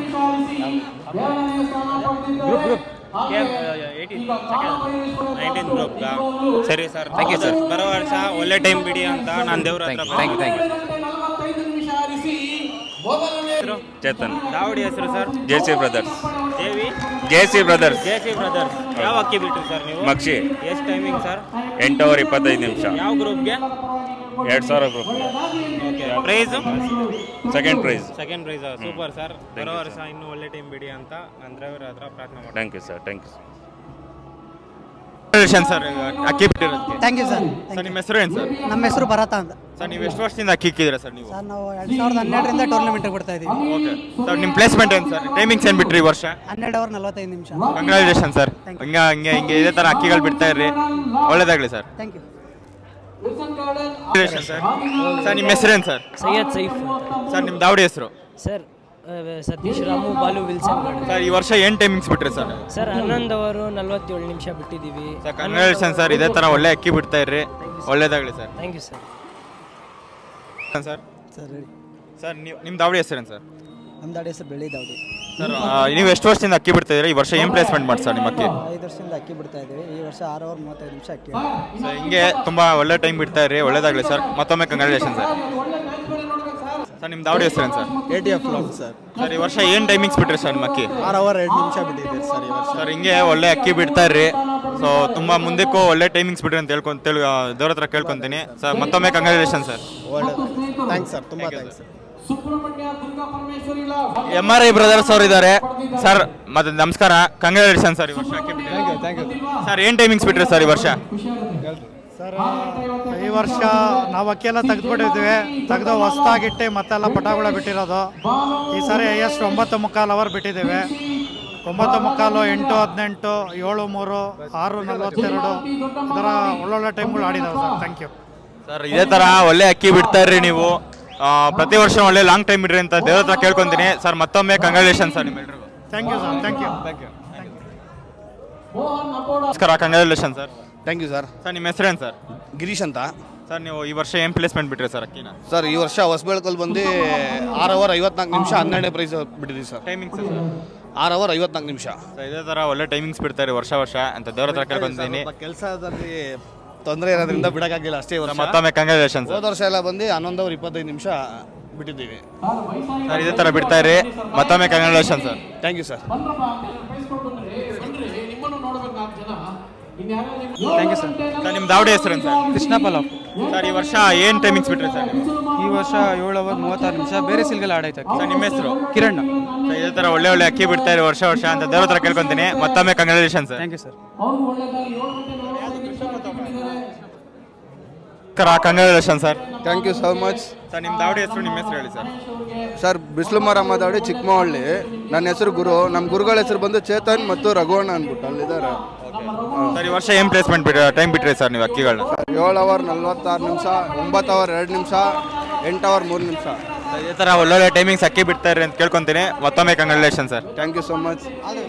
group group nineteen group ಸರಿ ಸರ್ Thank you, sir. ಬರೋ ವರ್ಷ ಒಳ್ಳೆ ಟೈಮ್ ಬಿಡಿ ಅಂತ ನಾನು ದೇವ್ರ ಹತ್ರ ಥ್ಯಾಂಕ್ ಯು ಥ್ಯಾಂಕ್ ಯು ನಲವತ್ತೈದು ನಿಮಿಷ ಆಡಿಸಿ ಮೊದಲನೇ ಚೇತನ್ ದಾವಡಿ ಹೆಸರು sir J C brothers Devi J C brothers J C brothers ಯಾವ ಅಕ್ಕಿ ಬಿಟ್ರಿ ಸರ್ ನೀವು ಮಕ್ಷಿ ಎಷ್ಟು ಟೈಮಿಂಗ್ ಸರ್ ಎಂಟು ಅವರ್ ಇಪ್ಪತ್ತೈದು ನಿಮಿಷ ಯಾವ ಗ್ರೂಪ್ಗೆ ಎರಡು ಸಾವಿರ group okay prize second prize second prize super sir ಬರೋ ವರ್ಷ ಇನ್ನೂ ಒಳ್ಳೆ ಟೈಮ್ ಬಿಡಿ ಅಂತ ನಾನು ಡ್ರೈವರ್ ಹತ್ರ ಪ್ರಾರ್ಥನೆ ಮಾಡ್ತೀನಿ thank you sir thank you sir sir ಅಕ್ಕಿ ಬಿಟ್ಟಿರೋದಕ್ಕೆ ಥ್ಯಾಂಕ್ ಯು ಸರ್ ಸರ್ ನಿಮ್ಮ ಹೆಸರು ಏನು ಸರ್ ನಮ್ಮ ಹೆಸರು ಭರತ ಅಂತ ಸರ್ ನೀವು ಎಷ್ಟು ವರ್ಷದಿಂದ ಅಕ್ಕಿ ಇಕ್ಕಿದ್ದೀರಾ ಸರ್ ನೀವು ಸರ್ ನಾವು ಎರಡು ಸಾವಿರದ ಹನ್ನೆರಡರಿಂದ ಟೂರ್ನಮೆಂಟ್ ಬಿಡ್ತಾ ಇದ್ದೀವಿ ಓಕೆ ಸರ್ ನಿಮ್ಮ ಪ್ಲೇಸ್ಮೆಂಟ್ ಏನು ಸರ್ ಟೈಮಿಂಗ್ಸ್ ಏನು ಬಿಟ್ರಿ ಈ ವರ್ಷ ಹನ್ನೆರಡು ಅವರ್ ನಲವತ್ತೈದು ನಿಮಿಷ ಕಂಗ್ರ್ಯಾಚುಲೇಷನ್ ಸರ್ ಹಿಂಗೆ ಹಿಂಗೆ ಹಿಂಗೆ ಇದೇ ಥರ ಅಕ್ಕಿಗಳು ಬಿಡ್ತಾ ಇರ್ರಿ ಒಳ್ಳೇದಾಗಲಿ sir thank you sir sir ನಿಮ್ಮ ಹೆಸರೇನು ಸರ್ ಸೈಯದ್ ಸೈಫ್ ಸರ್ ನಿಮ್ಮ ದಾವಡಿ ಹೆಸರು sir Satish Ramu Balu Wilson sir ಈ ವರ್ಷ ಏನು ಟೈಮಿಂಗ್ಸ್ ಬಿಟ್ರಿ ಸರ್ ಸರ್ ಹನ್ನೊಂದು ಅವರು ನಲ್ವತ್ತೇಳು ನಿಮಿಷ ಬಿಟ್ಟಿದ್ದೀವಿ ಸರ್ ಕಂಗ್ರಾಚುಲೇಷನ್ ಸರ್ ಇದೇ ಥರ ಒಳ್ಳೆ ಅಕ್ಕಿ ಬಿಡ್ತಾ ಇರ್ರಿ ಒಳ್ಳೇದಾಗಲಿ sir thank you sir sir sir ಹೇಳಿ ಸರ್ ನೀವು ನಿಮ್ಮ ದಾವಡಿ ಹೆಸರೇನು ಸರ್ ನಮ್ಮ ದಾಡಿ ಹೆಸರು ಬೆಳ್ಳಿ ದಾವಡಿ ಸರ್ ನೀವು ಎಷ್ಟು ವರ್ಷದಿಂದ ಅಕ್ಕಿ ಬಿಡ್ತಾ ಇದ್ದೀರಿ ಈ ವರ್ಷ ಏನು ಪ್ಲೇಸ್ಮೆಂಟ್ ಮಾಡಿ ಸರ್ ನಿಮ್ಮ ಅಕ್ಕಿ ಐದು ವರ್ಷದಿಂದ ಅಕ್ಕಿ ಬಿಡ್ತಾ ಇದ್ದೀವಿ ಈ ವರ್ಷ ಆರು ಅವರ್ ಮೂವತ್ತೈದು ನಿಮಿಷ ಅಕ್ಕಿ ಸೊ ಹಿಂಗೆ ತುಂಬ ಒಳ್ಳೆ ಟೈಮ್ ಬಿಡ್ತಾ ಇರ್ರಿ ಒಳ್ಳೇದಾಗಲಿ ಸರ್ ಮತ್ತೊಮ್ಮೆ ಕಂಗ್ರಾಚುಲೇಷನ್ ಸರ್ ಸರ್ ನಿಮ್ಮ ದಾವಡಿ ಹೆಸರೇನು ಸರ್ ಎ ಟಿ ಎಫ್ ಲಾಗ್ ಸರ್ ಸರ್ ಈ ವರ್ಷ ಏನು ಟೈಮಿಂಗ್ಸ್ ಬಿಟ್ರಿ ಸರ್ ನಿಮ್ಮ ಅಕ್ಕಿ ಆರು ಅವರ್ ಎರಡು ನಿಮಿಷ ಬಿಟ್ಟಿದ್ದೀರಿ ಸರ್ ಈ ವರ್ಷ ಸರ್ ಹಿಂಗೆ ಒಳ್ಳೆ ಅಕ್ಕಿ ಬಿಡ್ತಾ ಇರ್ರಿ ಸೊ ತುಂಬ ಮುಂದಕ್ಕೂ ಒಳ್ಳೆ ಟೈಮಿಂಗ್ಸ್ ಬಿಡ್ರಿ ಅಂತ ಹೇಳ್ಕೊಂತ ತಿಳ್ ದೇವ್ರ ಹತ್ರ ಕೇಳ್ಕೊಂತೀನಿ ಸರ್ ಮತ್ತೊಮ್ಮೆ ಕಂಗ್ರಾಚುಲೇಷನ್ ಸರ್ ಒಳ್ಳೆಯದು ಥ್ಯಾಂಕ್ಸ್ ಸರ್ ತುಂಬ thanks sir M R I brothers ಅವರು ಇದ್ದಾರೆ ಸರ್ ಮತ್ತೆ ನಮಸ್ಕಾರ ಕಂಗ್ರಾಚುಲೇಷನ್ ಸರ್ ಈ ವರ್ಷ ಅಕ್ಕಿ thank you thank you sir ಏನು ಟೈಮಿಂಗ್ಸ್ ಬಿಟ್ರಿ ಸರ್ ಈ ವರ್ಷ ಸರ್ ಈ ವರ್ಷ ನಾವು ಅಕ್ಕಿ ಎಲ್ಲ ತೆಗೆದುಬಿಟ್ಟಿದ್ವಿ ತೆಗೆದು ಹೊಸ್ದಾಗಿಟ್ಟು ಮತ್ತೆಲ್ಲ ಪಟಾಗಳ ಬಿಟ್ಟಿರೋದು ಈ ಸಾರಿ ಹೈಯೆಸ್ಟ್ ಒಂಬತ್ತು ಮುಕ್ಕಾಲು ಅವರ್ ಬಿಟ್ಟಿದ್ದೇವೆ ಒಂಬತ್ತು ಮುಕ್ಕಾಲು ಎಂಟು ಹದಿನೆಂಟು ಏಳು ಮೂರು ಆರು ನಲವತ್ತೆರಡು ಈ ಥರ ಒಳ್ಳೊಳ್ಳೆ ಟೈಮ್ಗಳು ಆಡಿದ್ದಾವೆ ಸರ್ ಥ್ಯಾಂಕ್ ಯು ಸರ್ ಇದೇ ಥರ ಒಳ್ಳೆ ಅಕ್ಕಿ ಬಿಡ್ತಾ ಇರ್ರಿ ನೀವು ಆ, ಪ್ರತಿ ವರ್ಷ ಒಳ್ಳೆ ಲಾಂಗ್ ಟೈಮ್ ಇಡ್ರಿ ಅಂತ ದೇವ್ರ ಹತ್ರ ಕೇಳ್ಕೊಂತೀನಿ ಸರ್ ಮತ್ತೊಮ್ಮೆ ಕಂಗ್ರಾಚುಲೇಷನ್ ಸರ್ ನಿಮ್ಮೆಲ್ರಿಗೂ thank you sir thank you thank you ನಮಸ್ಕಾರ congratulation sir thank you sir sir ನಿಮ್ಮ ಹೆಸರೇನು ಸರ್ ಗಿರೀಶ್ ಅಂತ ಸರ್ ನೀವು ಈ ವರ್ಷ ಏನು ಪ್ಲೇಸ್ಮೆಂಟ್ ಬಿಟ್ರಿ ಸರ್ ಅಕ್ಕಿನ ಸರ್ ಈ ವರ್ಷ ಹೊಸಬೆಳಕಲ್ಲಿ ಬಂದು ಆರು ಅವರ್ ಐವತ್ನಾಲ್ಕು ನಿಮಿಷ ಹನ್ನೆರಡನೇ ಪ್ರೈಸ್ ಬಿಟ್ಟಿದ್ದೀವಿ ಸರ್ ಟೈಮಿಂಗ್ಸ್ ಆರು ಅವರ್ ಐವತ್ನಾಲ್ಕು ನಿಮಿಷ ಸರ್ ಇದೇ ಥರ ಒಳ್ಳೆ ಟೈಮಿಂಗ್ಸ್ ಬಿಡ್ತಾರೆ ವರ್ಷ ವರ್ಷ ಅಂತ ದೇವ್ರ ಹತ್ರ ಕೇಳ್ಕೊಂತೀನಿ ಕೆಲಸದಲ್ಲಿ ತೊಂದರೆ ಇರೋದ್ರಿಂದ ಬಿಡೋಕ್ಕಾಗಿಲ್ಲ ಅಷ್ಟೇ ಈ ವರ್ಷ ಮತ್ತೊಮ್ಮೆ ಕಂಗ್ರಾಚುಲೇಷನ್ ಹೋದ ವರ್ಷ ಎಲ್ಲ ಬಂದು ಹನ್ನೊಂದು ಅವರ್ ಇಪ್ಪತ್ತೈದು ನಿಮಿಷ ಬಿಟ್ಟಿದ್ದೀವಿ ಸರ್ ಇದೇ ಥರ ಬಿಡ್ತಾ ಇರಿ ಮತ್ತೊಮ್ಮೆ congratulation sir thank you sir thank you sir sir ನಿಮ್ಮ ದಾವಡಿ ಹೆಸರೇನು ಸರ್ ಕೃಷ್ಣ ಪಲಾವ್ ಸರ್ ಈ ವರ್ಷ ಏನು ಟೈಮಿಂಗ್ಸ್ ಬಿಟ್ರಿ ಸರ್ ನೀವು ಈ ವರ್ಷ ಏಳು ಅವರ್ ಮೂವತ್ತಾರು ನಿಮಿಷ ಬೇರೆ ಸಿಲ್ಗಲ್ ಆಡೈತೆ ಅಕ್ಕಿ ಸರ್ ನಿಮ್ಮ ಹೆಸರು ಕಿರಣ್ ಸರ್ ಇದೇ ಥರ ಒಳ್ಳೆ ಒಳ್ಳೆ ಅಕ್ಕಿ ಬಿಡ್ತಾ ಇರಿ ವರ್ಷ ವರ್ಷ ಅಂತ ದೇವ್ರ ಹತ್ರ ಕೇಳ್ಕೊಂತೀನಿ ಮತ್ತೊಮ್ಮೆ congratulation sir thank you sir congratulation sir thank you so much sir ನಿಮ್ಮ ದಾವಡಿ ಹೆಸರು ನಿಮ್ಮ ಹೆಸರು ಹೇಳಿ ಸರ್ ಸರ್ ಬಿಸಿಲು ಮಾರಮ್ಮ ದಾವಡಿ ಚಿಕ್ಕಮಹಳ್ಳಿ ನನ್ನ ಹೆಸರು ಗುರು ನಮ್ಮ ಗುರುಗಳ ಹೆಸರು ಬಂದು ಚೇತನ್ ಮತ್ತು ರಘುವಣ್ಣ ಅಂದ್ಬಿಟ್ಟು ಅಲ್ಲಿದ್ದಾರೆ ಸರ್ ಈ ವರ್ಷ ಏನು ಪ್ಲೇಸ್ಮೆಂಟ್ ಬಿಟ್ರಿ ಟೈಮ್ ಬಿಟ್ರಿ ಸರ್ ನೀವು ಅಕ್ಕಿಗಳನ್ನ ಏಳು ಅವರ್ ನಲ್ವತ್ತಾರು ನಿಮಿಷ ಒಂಬತ್ತು ಅವರ್ ಎರಡು ನಿಮಿಷ ಎಂಟು ಅವರ್ ಮೂರು ನಿಮಿಷ ಸರ್ ಇದೇ ಥರ ಒಳ್ಳೊಳ್ಳೆ ಟೈಮಿಂಗ್ಸ್ ಅಕ್ಕಿ ಬಿಡ್ತಾ ಇರಿ ಅಂತ ಕೇಳ್ಕೊಂತೀನಿ ಮತ್ತೊಮ್ಮೆ congratulation sir thank you so much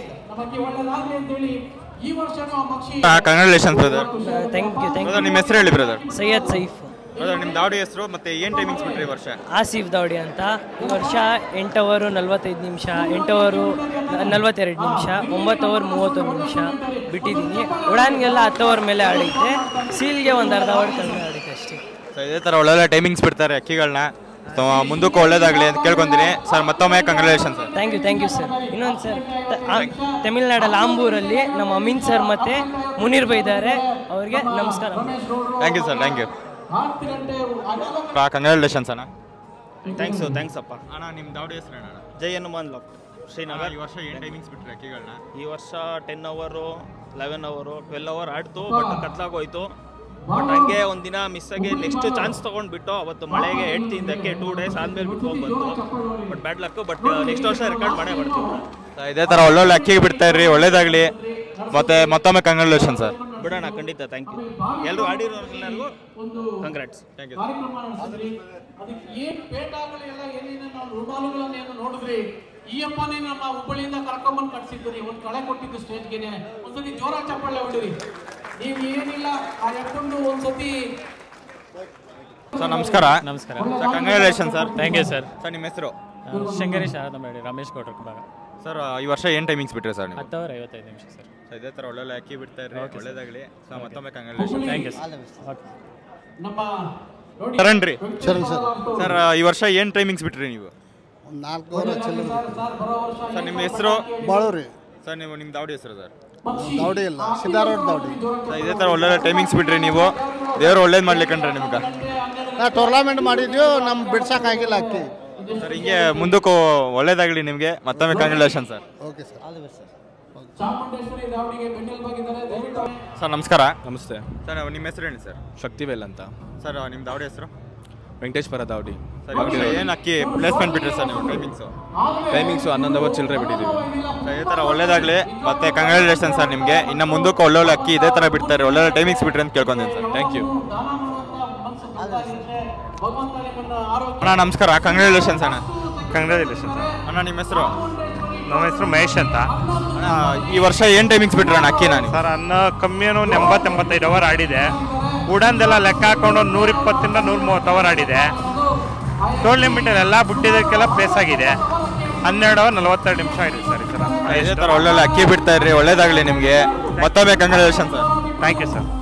congratulation brother thank you thank brother ನಿಮ್ಮ ಹೆಸರು ಹೇಳಿ ಬ್ರದರ್ ಸೈಯದ್ ಸೈಫ್ ಬ್ರದರ್ ನಿಮ್ಮ ದಾವಡಿ ಹೆಸರು ಮತ್ತೆ ಏನು ಟೈಮಿಂಗ್ಸ್ ಬಿಟ್ರಿ ಈ ವರ್ಷ ಆಸಿಫ್ ದೌಡಿ ಅಂತ ಈ ವರ್ಷ ಎಂಟು ಅವರು ನಲ್ವತ್ತೈದು ನಿಮಿಷ ಎಂಟು ಅವರು ನಲ್ವತ್ತೆರಡು ನಿಮಿಷ ಒಂಬತ್ತು ಅವರ್ ಮೂವತ್ತೊಂದು ನಿಮಿಷ ಬಿಟ್ಟಿದ್ದೀನಿ ಉಡಾನ್ಗೆಲ್ಲ ಹತ್ತು ಅವರ್ ಮೇಲೆ ಆಡಿದ್ದೆ ಸೀಲ್ಗೆ ಒಂದು ಅರ್ಧ ಅವರ್ ಕಡಿಮೆ ಆಡಿದ್ದೆ ಅಷ್ಟೇ ಸೊ ಇದೇ ಥರ ಒಳ್ಳೊಳ್ಳೆ ಟೈಮಿಂಗ್ಸ್ ಬಿಡ್ತಾರೆ ಅಕ್ಕಿಗಳನ್ನ ಸೊ ಮುಂದಕ್ಕೂ ಒಳ್ಳೇದಾಗಲಿ ಅಂತ ಕೇಳ್ಕೊಂತೀನಿ ಸರ್ ಮತ್ತೊಮ್ಮೆ congratulation sir thank you thank you sir ಇನ್ನೊಂದು ಸರ್ ತಮಿಳ್ನಾಡಲ್ಲಿ ಆಂಬೂರಲ್ಲಿ ನಮ್ಮ ಅಮೀನ್ ಸರ್ ಮತ್ತು ಮುನೀರ್ ಬೈ ಇದ್ದಾರೆ ಅವ್ರಿಗೆ ನಮಸ್ಕಾರ thank you sir thank you congratulations ಅಣ್ಣ ಥ್ಯಾಂಕ್ಸು ಥ್ಯಾಂಕ್ಸ್ ಅಪ್ಪ ಅಣ್ಣ ನಿಮ್ಮ ದಾವಡಿ ಹೆಸರು ಅಣ್ಣ ಜೈ ಹನುಮಾನ್ ಲಾಫ್ಟ್ ಶ್ರೀನಗರ್ ಈ ವರ್ಷ ಏನು ಟೈಮಿಂಗ್ಸ್ ಬಿಟ್ರಿ ಅಕ್ಕಿಗಳನ್ನ ಈ ವರ್ಷ ten hour eleven hour twelve hour ಆಡ್ತು ಬಟ್ ಕತ್ಲಾಗೋಯ್ತು ಬಟ್ ಹಂಗೆ ಒಂದಿನ ಮಿಸ್ ಆಗಿ ನೆಕ್ಸ್ಟ್ ಚಾನ್ಸ್ ತೊಗೊಂಡ್ಬಿಟ್ಟು ಅವತ್ತು ಮಳೆಗೆ ಏಟ್ ತಿಂದಕ್ಕೆ ಟೂ ಡೇಸ್ ಆದ್ಮೇಲೆ ಬಿಟ್ಕೊಂಡು ಬಂತು but bad luck but next ವರ್ಷ ರೆಕಾರ್ಡ್ ಮಾಡೇ ಬರ್ತೀವಿ ಸೊ ಇದೇ ಥರ ಒಳ್ಳೊಳ್ಳೆ ಅಕ್ಕಿಗೆ ಬಿಡ್ತಾ ಇರ್ರಿ ಒಳ್ಳೇದಾಗಲಿ ಮತ್ತೆ ಮತ್ತೊಮ್ಮೆ ಕಂಗ್ರಾಚುಲೇಷನ್ ಸರ್ ಬಿಡೋಣ ಖಂಡಿತ ಥ್ಯಾಂಕ್ ಯು ಎಲ್ಲರೂ ಆಡಿರೋರೆಲ್ಲರಿಗೂ ಕಂಗ್ರಾಟ್ಸ್ ಥ್ಯಾಂಕ್ ಯು ಅದಕ್ಕೆ ಏನ್ ಪೇಟಾಗಲಿ ಎಲ್ಲ ಏನೇನು ನಾವು ರುಮಾಲುಗಳನ್ನೇನು ನೋಡಿದ್ರಿ ಈ ಅಪ್ಪನೇ ನಮ್ಮ ಹುಬ್ಬಳ್ಳಿಯಿಂದ ಕರ್ಕೊಂಬಂದು ಕಟ್ಸಿದ್ರಿ ಒಂದು ಕಳೆ ಕೊಟ್ಟಿದ್ದು ಸ್ಟೇಜ್ಗೆನೆ ಒಂದ್ಸತಿ ಜೋರ ಚಪ್ಪಾಳೆ ಹೊಡಿರಿ ನೀವು ಏನಿಲ್ಲ ಆ ಎಕ್ಕೊಂಡು ಒಂದ್ಸತಿ ಸರ್ ನಮಸ್ಕಾರ ನಮಸ್ಕಾರ sir congratulation sir thank you sir sir ನಿಮ್ಮ ಹೆಸರು ಶೃಂಗೇರಿ ಶಾರದಾ ಮೇಡಿ ರಮೇಶ್ ಗೌಡ್ರ ಕುಂಬಾಗ ಸರ್ ಈ ವರ್ಷ ಏನು ಟೈಮಿಂಗ್ಸ್ ಬಿಟ್ರಿ ಸರ್ ನೀವು ಹತ್ತು ಅವರ್ ಐವತ್ತೈದು ನಿಮಿಷ ಸರ್ ಸೊ ಇದೇ ಥರ ಒಳ್ಳೊಳ್ಳೆ ಅಕ್ಕಿ ಬಿಡ್ತಾ ಇರ್ರಿ Okay, sir. ಒಳ್ಳೇದಾಗಲಿ ಸೊ Okay. ಮತ್ತೊಮ್ಮೆ ಕಂಗ್ರಾಚುಲೇಷನ್ Thank you, sir. ನಮ್ಮ ನೋಡಿ ಶರಣ್ ರೀ ಶರಣ್ ಸರ್. ಸರ್ ಈ ವರ್ಷ ಏನು ಟೈಮಿಂಗ್ಸ್ ಬಿಟ್ರಿ ನೀವು ಒಂದು ನಾಲ್ಕು ಅವರ್ ಚಿಲ್ಲರೆ ಸರ್ ನಿಮ್ಮ ಹೆಸರು ಬಾಳೂರಿ ಸರ್ ನೀವು ನಿಮ್ಮ ದಾವಡಿ ಹೆಸರು ಸರ್ ದಾವಡಿ ಇಲ್ಲ ಸಿದ್ದಾರೋಡ್ ದಾವಡಿ ಸರ್ ಇದೇ ಥರ ಒಳ್ಳೊಳ್ಳೆ ಟೈಮಿಂಗ್ಸ್ ಬಿಟ್ರಿ ನೀವು ದೇವ್ರು ಒಳ್ಳೇದು ಮಾಡ್ಲಿಕ್ಕಂಡ್ರೆ ನಿಮ್ಗೆ ನಾ ಟೂರ್ನಾಮೆಂಟ್ ಮಾಡಿದ್ವಿ ನಮ್ ಬಿಡ್ಸಕ್ಕಾಗಿಲ್ಲ ಅಕ್ಕಿ ಸರ್ ಹಿಂಗೆ ಮುಂದಕ್ಕೂ ಒಳ್ಳೇದಾಗಲಿ ನಿಮಗೆ ಮತ್ತೊಮ್ಮೆ congratulation sir okay sir Chamundeshwari ದಾವಣಿಗೆ ಬೆನ್ನೆಲ್ ಬಾಗಿದ್ದಾರೆ ದಯವಿಟ್ಟು ಸರ್ ನಮಸ್ಕಾರ ನಮಸ್ತೆ ಸರ್ ನಿಮ್ಮ ಹೆಸರು ಹೇಳಿ ಸರ್ ಶಕ್ತಿವೇಲ್ ಅಂತ ಸರ್ ನಿಮ್ಮ ದಾವಡಿ ಹೆಸರು ವೆಂಕಟೇಶ್ವರ ದಾವಡಿ ಸರ್ ಈ ವರ್ಷ ಏನು ಅಕ್ಕಿ ಪ್ಲೇಸ್ಮೆಂಟ್ ಬಿಟ್ರಿ ಸರ್ ನೀವು ಟೈಮಿಂಗ್ಸು ಟೈಮಿಂಗ್ಸು ಹನ್ನೊಂದು ಅವರ್ ಚಿಲ್ಲರೆ ಬಿಟ್ಟಿದ್ದೀವಿ ಸರ್ ಇದೇ ಥರ ಒಳ್ಳೇದಾಗಲಿ ಮತ್ತೆ ಕಂಗ್ರಾಚುಲೇಷನ್ ಸರ್ ನಿಮಗೆ ಇನ್ನು ಮುಂದಕ್ಕೂ ಒಳ್ಳೊಳ್ಳೆ ಅಕ್ಕಿ ಇದೇ ಥರ ಬಿಡ್ತಾರೆ ಒಳ್ಳೊಳ್ಳೆ ಟೈಮಿಂಗ್ಸ್ ಬಿಟ್ರಿ ಅಂತ ಕೇಳ್ಕೊಂತೀನಿ ಸರ್ ಥ್ಯಾಂಕ್ ಯು ಭಗವಂತ ನಿಮ್ಮನ್ನ ಆರೋಗ್ಯ ಅಣ್ಣ ನಮಸ್ಕಾರ ಕಂಗ್ರಾಚುಲೇಷನ್ಸ್ ಅಣ್ಣ ಕಂಗ್ರ್ಯಾಚುಲೇಷನ್ ಸರ್ ಅಣ್ಣ ನಿಮ್ಮ ಹೆಸರು ನಮ್ಮ ಹೆಸರು ಮಹೇಶ್ ಅಂತ ಅಣ್ಣ ಈ ವರ್ಷ ಏನು ಟೈಮಿಂಗ್ಸ್ ಬಿಟ್ರಣ್ಣ ಅಕ್ಕಿ ನಾನು ಸರ್ ಅನ್ನ ಕಮ್ಮಿ ಏನೋ ಒಂದು ಎಂಬತ್ತು ಎಂಬತ್ತೈದು ಅವರ್ ಆಡಿದೆ ಉಡನ್ದೆಲ್ಲ ಲೆಕ್ಕ ಹಾಕೊಂಡು ಒಂದು ನೂರ ಇಪ್ಪತ್ತರಿಂದ ನೂರ ಮೂವತ್ತು ಅವರ್ ಆಡಿದೆ ಟೂರ್ನಿಮೆಂಟಲ್ಲಿ ಎಲ್ಲ ಬಿಟ್ಟಿದ್ದಕ್ಕೆಲ್ಲ ಪ್ಲೇಸ್ ಆಗಿದೆ ಹನ್ನೆರಡು ಅವರ್ ನಲವತ್ತೆರಡು ನಿಮಿಷ ಆಗಿದೆ ಸರ್ ಈ ಸಲ ಇದೇ ಥರ ಒಳ್ಳೊಳ್ಳೆ ಅಕ್ಕಿ ಬಿಡ್ತಾ ಇರ್ರಿ ಒಳ್ಳೇದಾಗಲಿ ನಿಮಗೆ ಮತ್ತೊಮ್ಮೆ congratulation sir thank you sir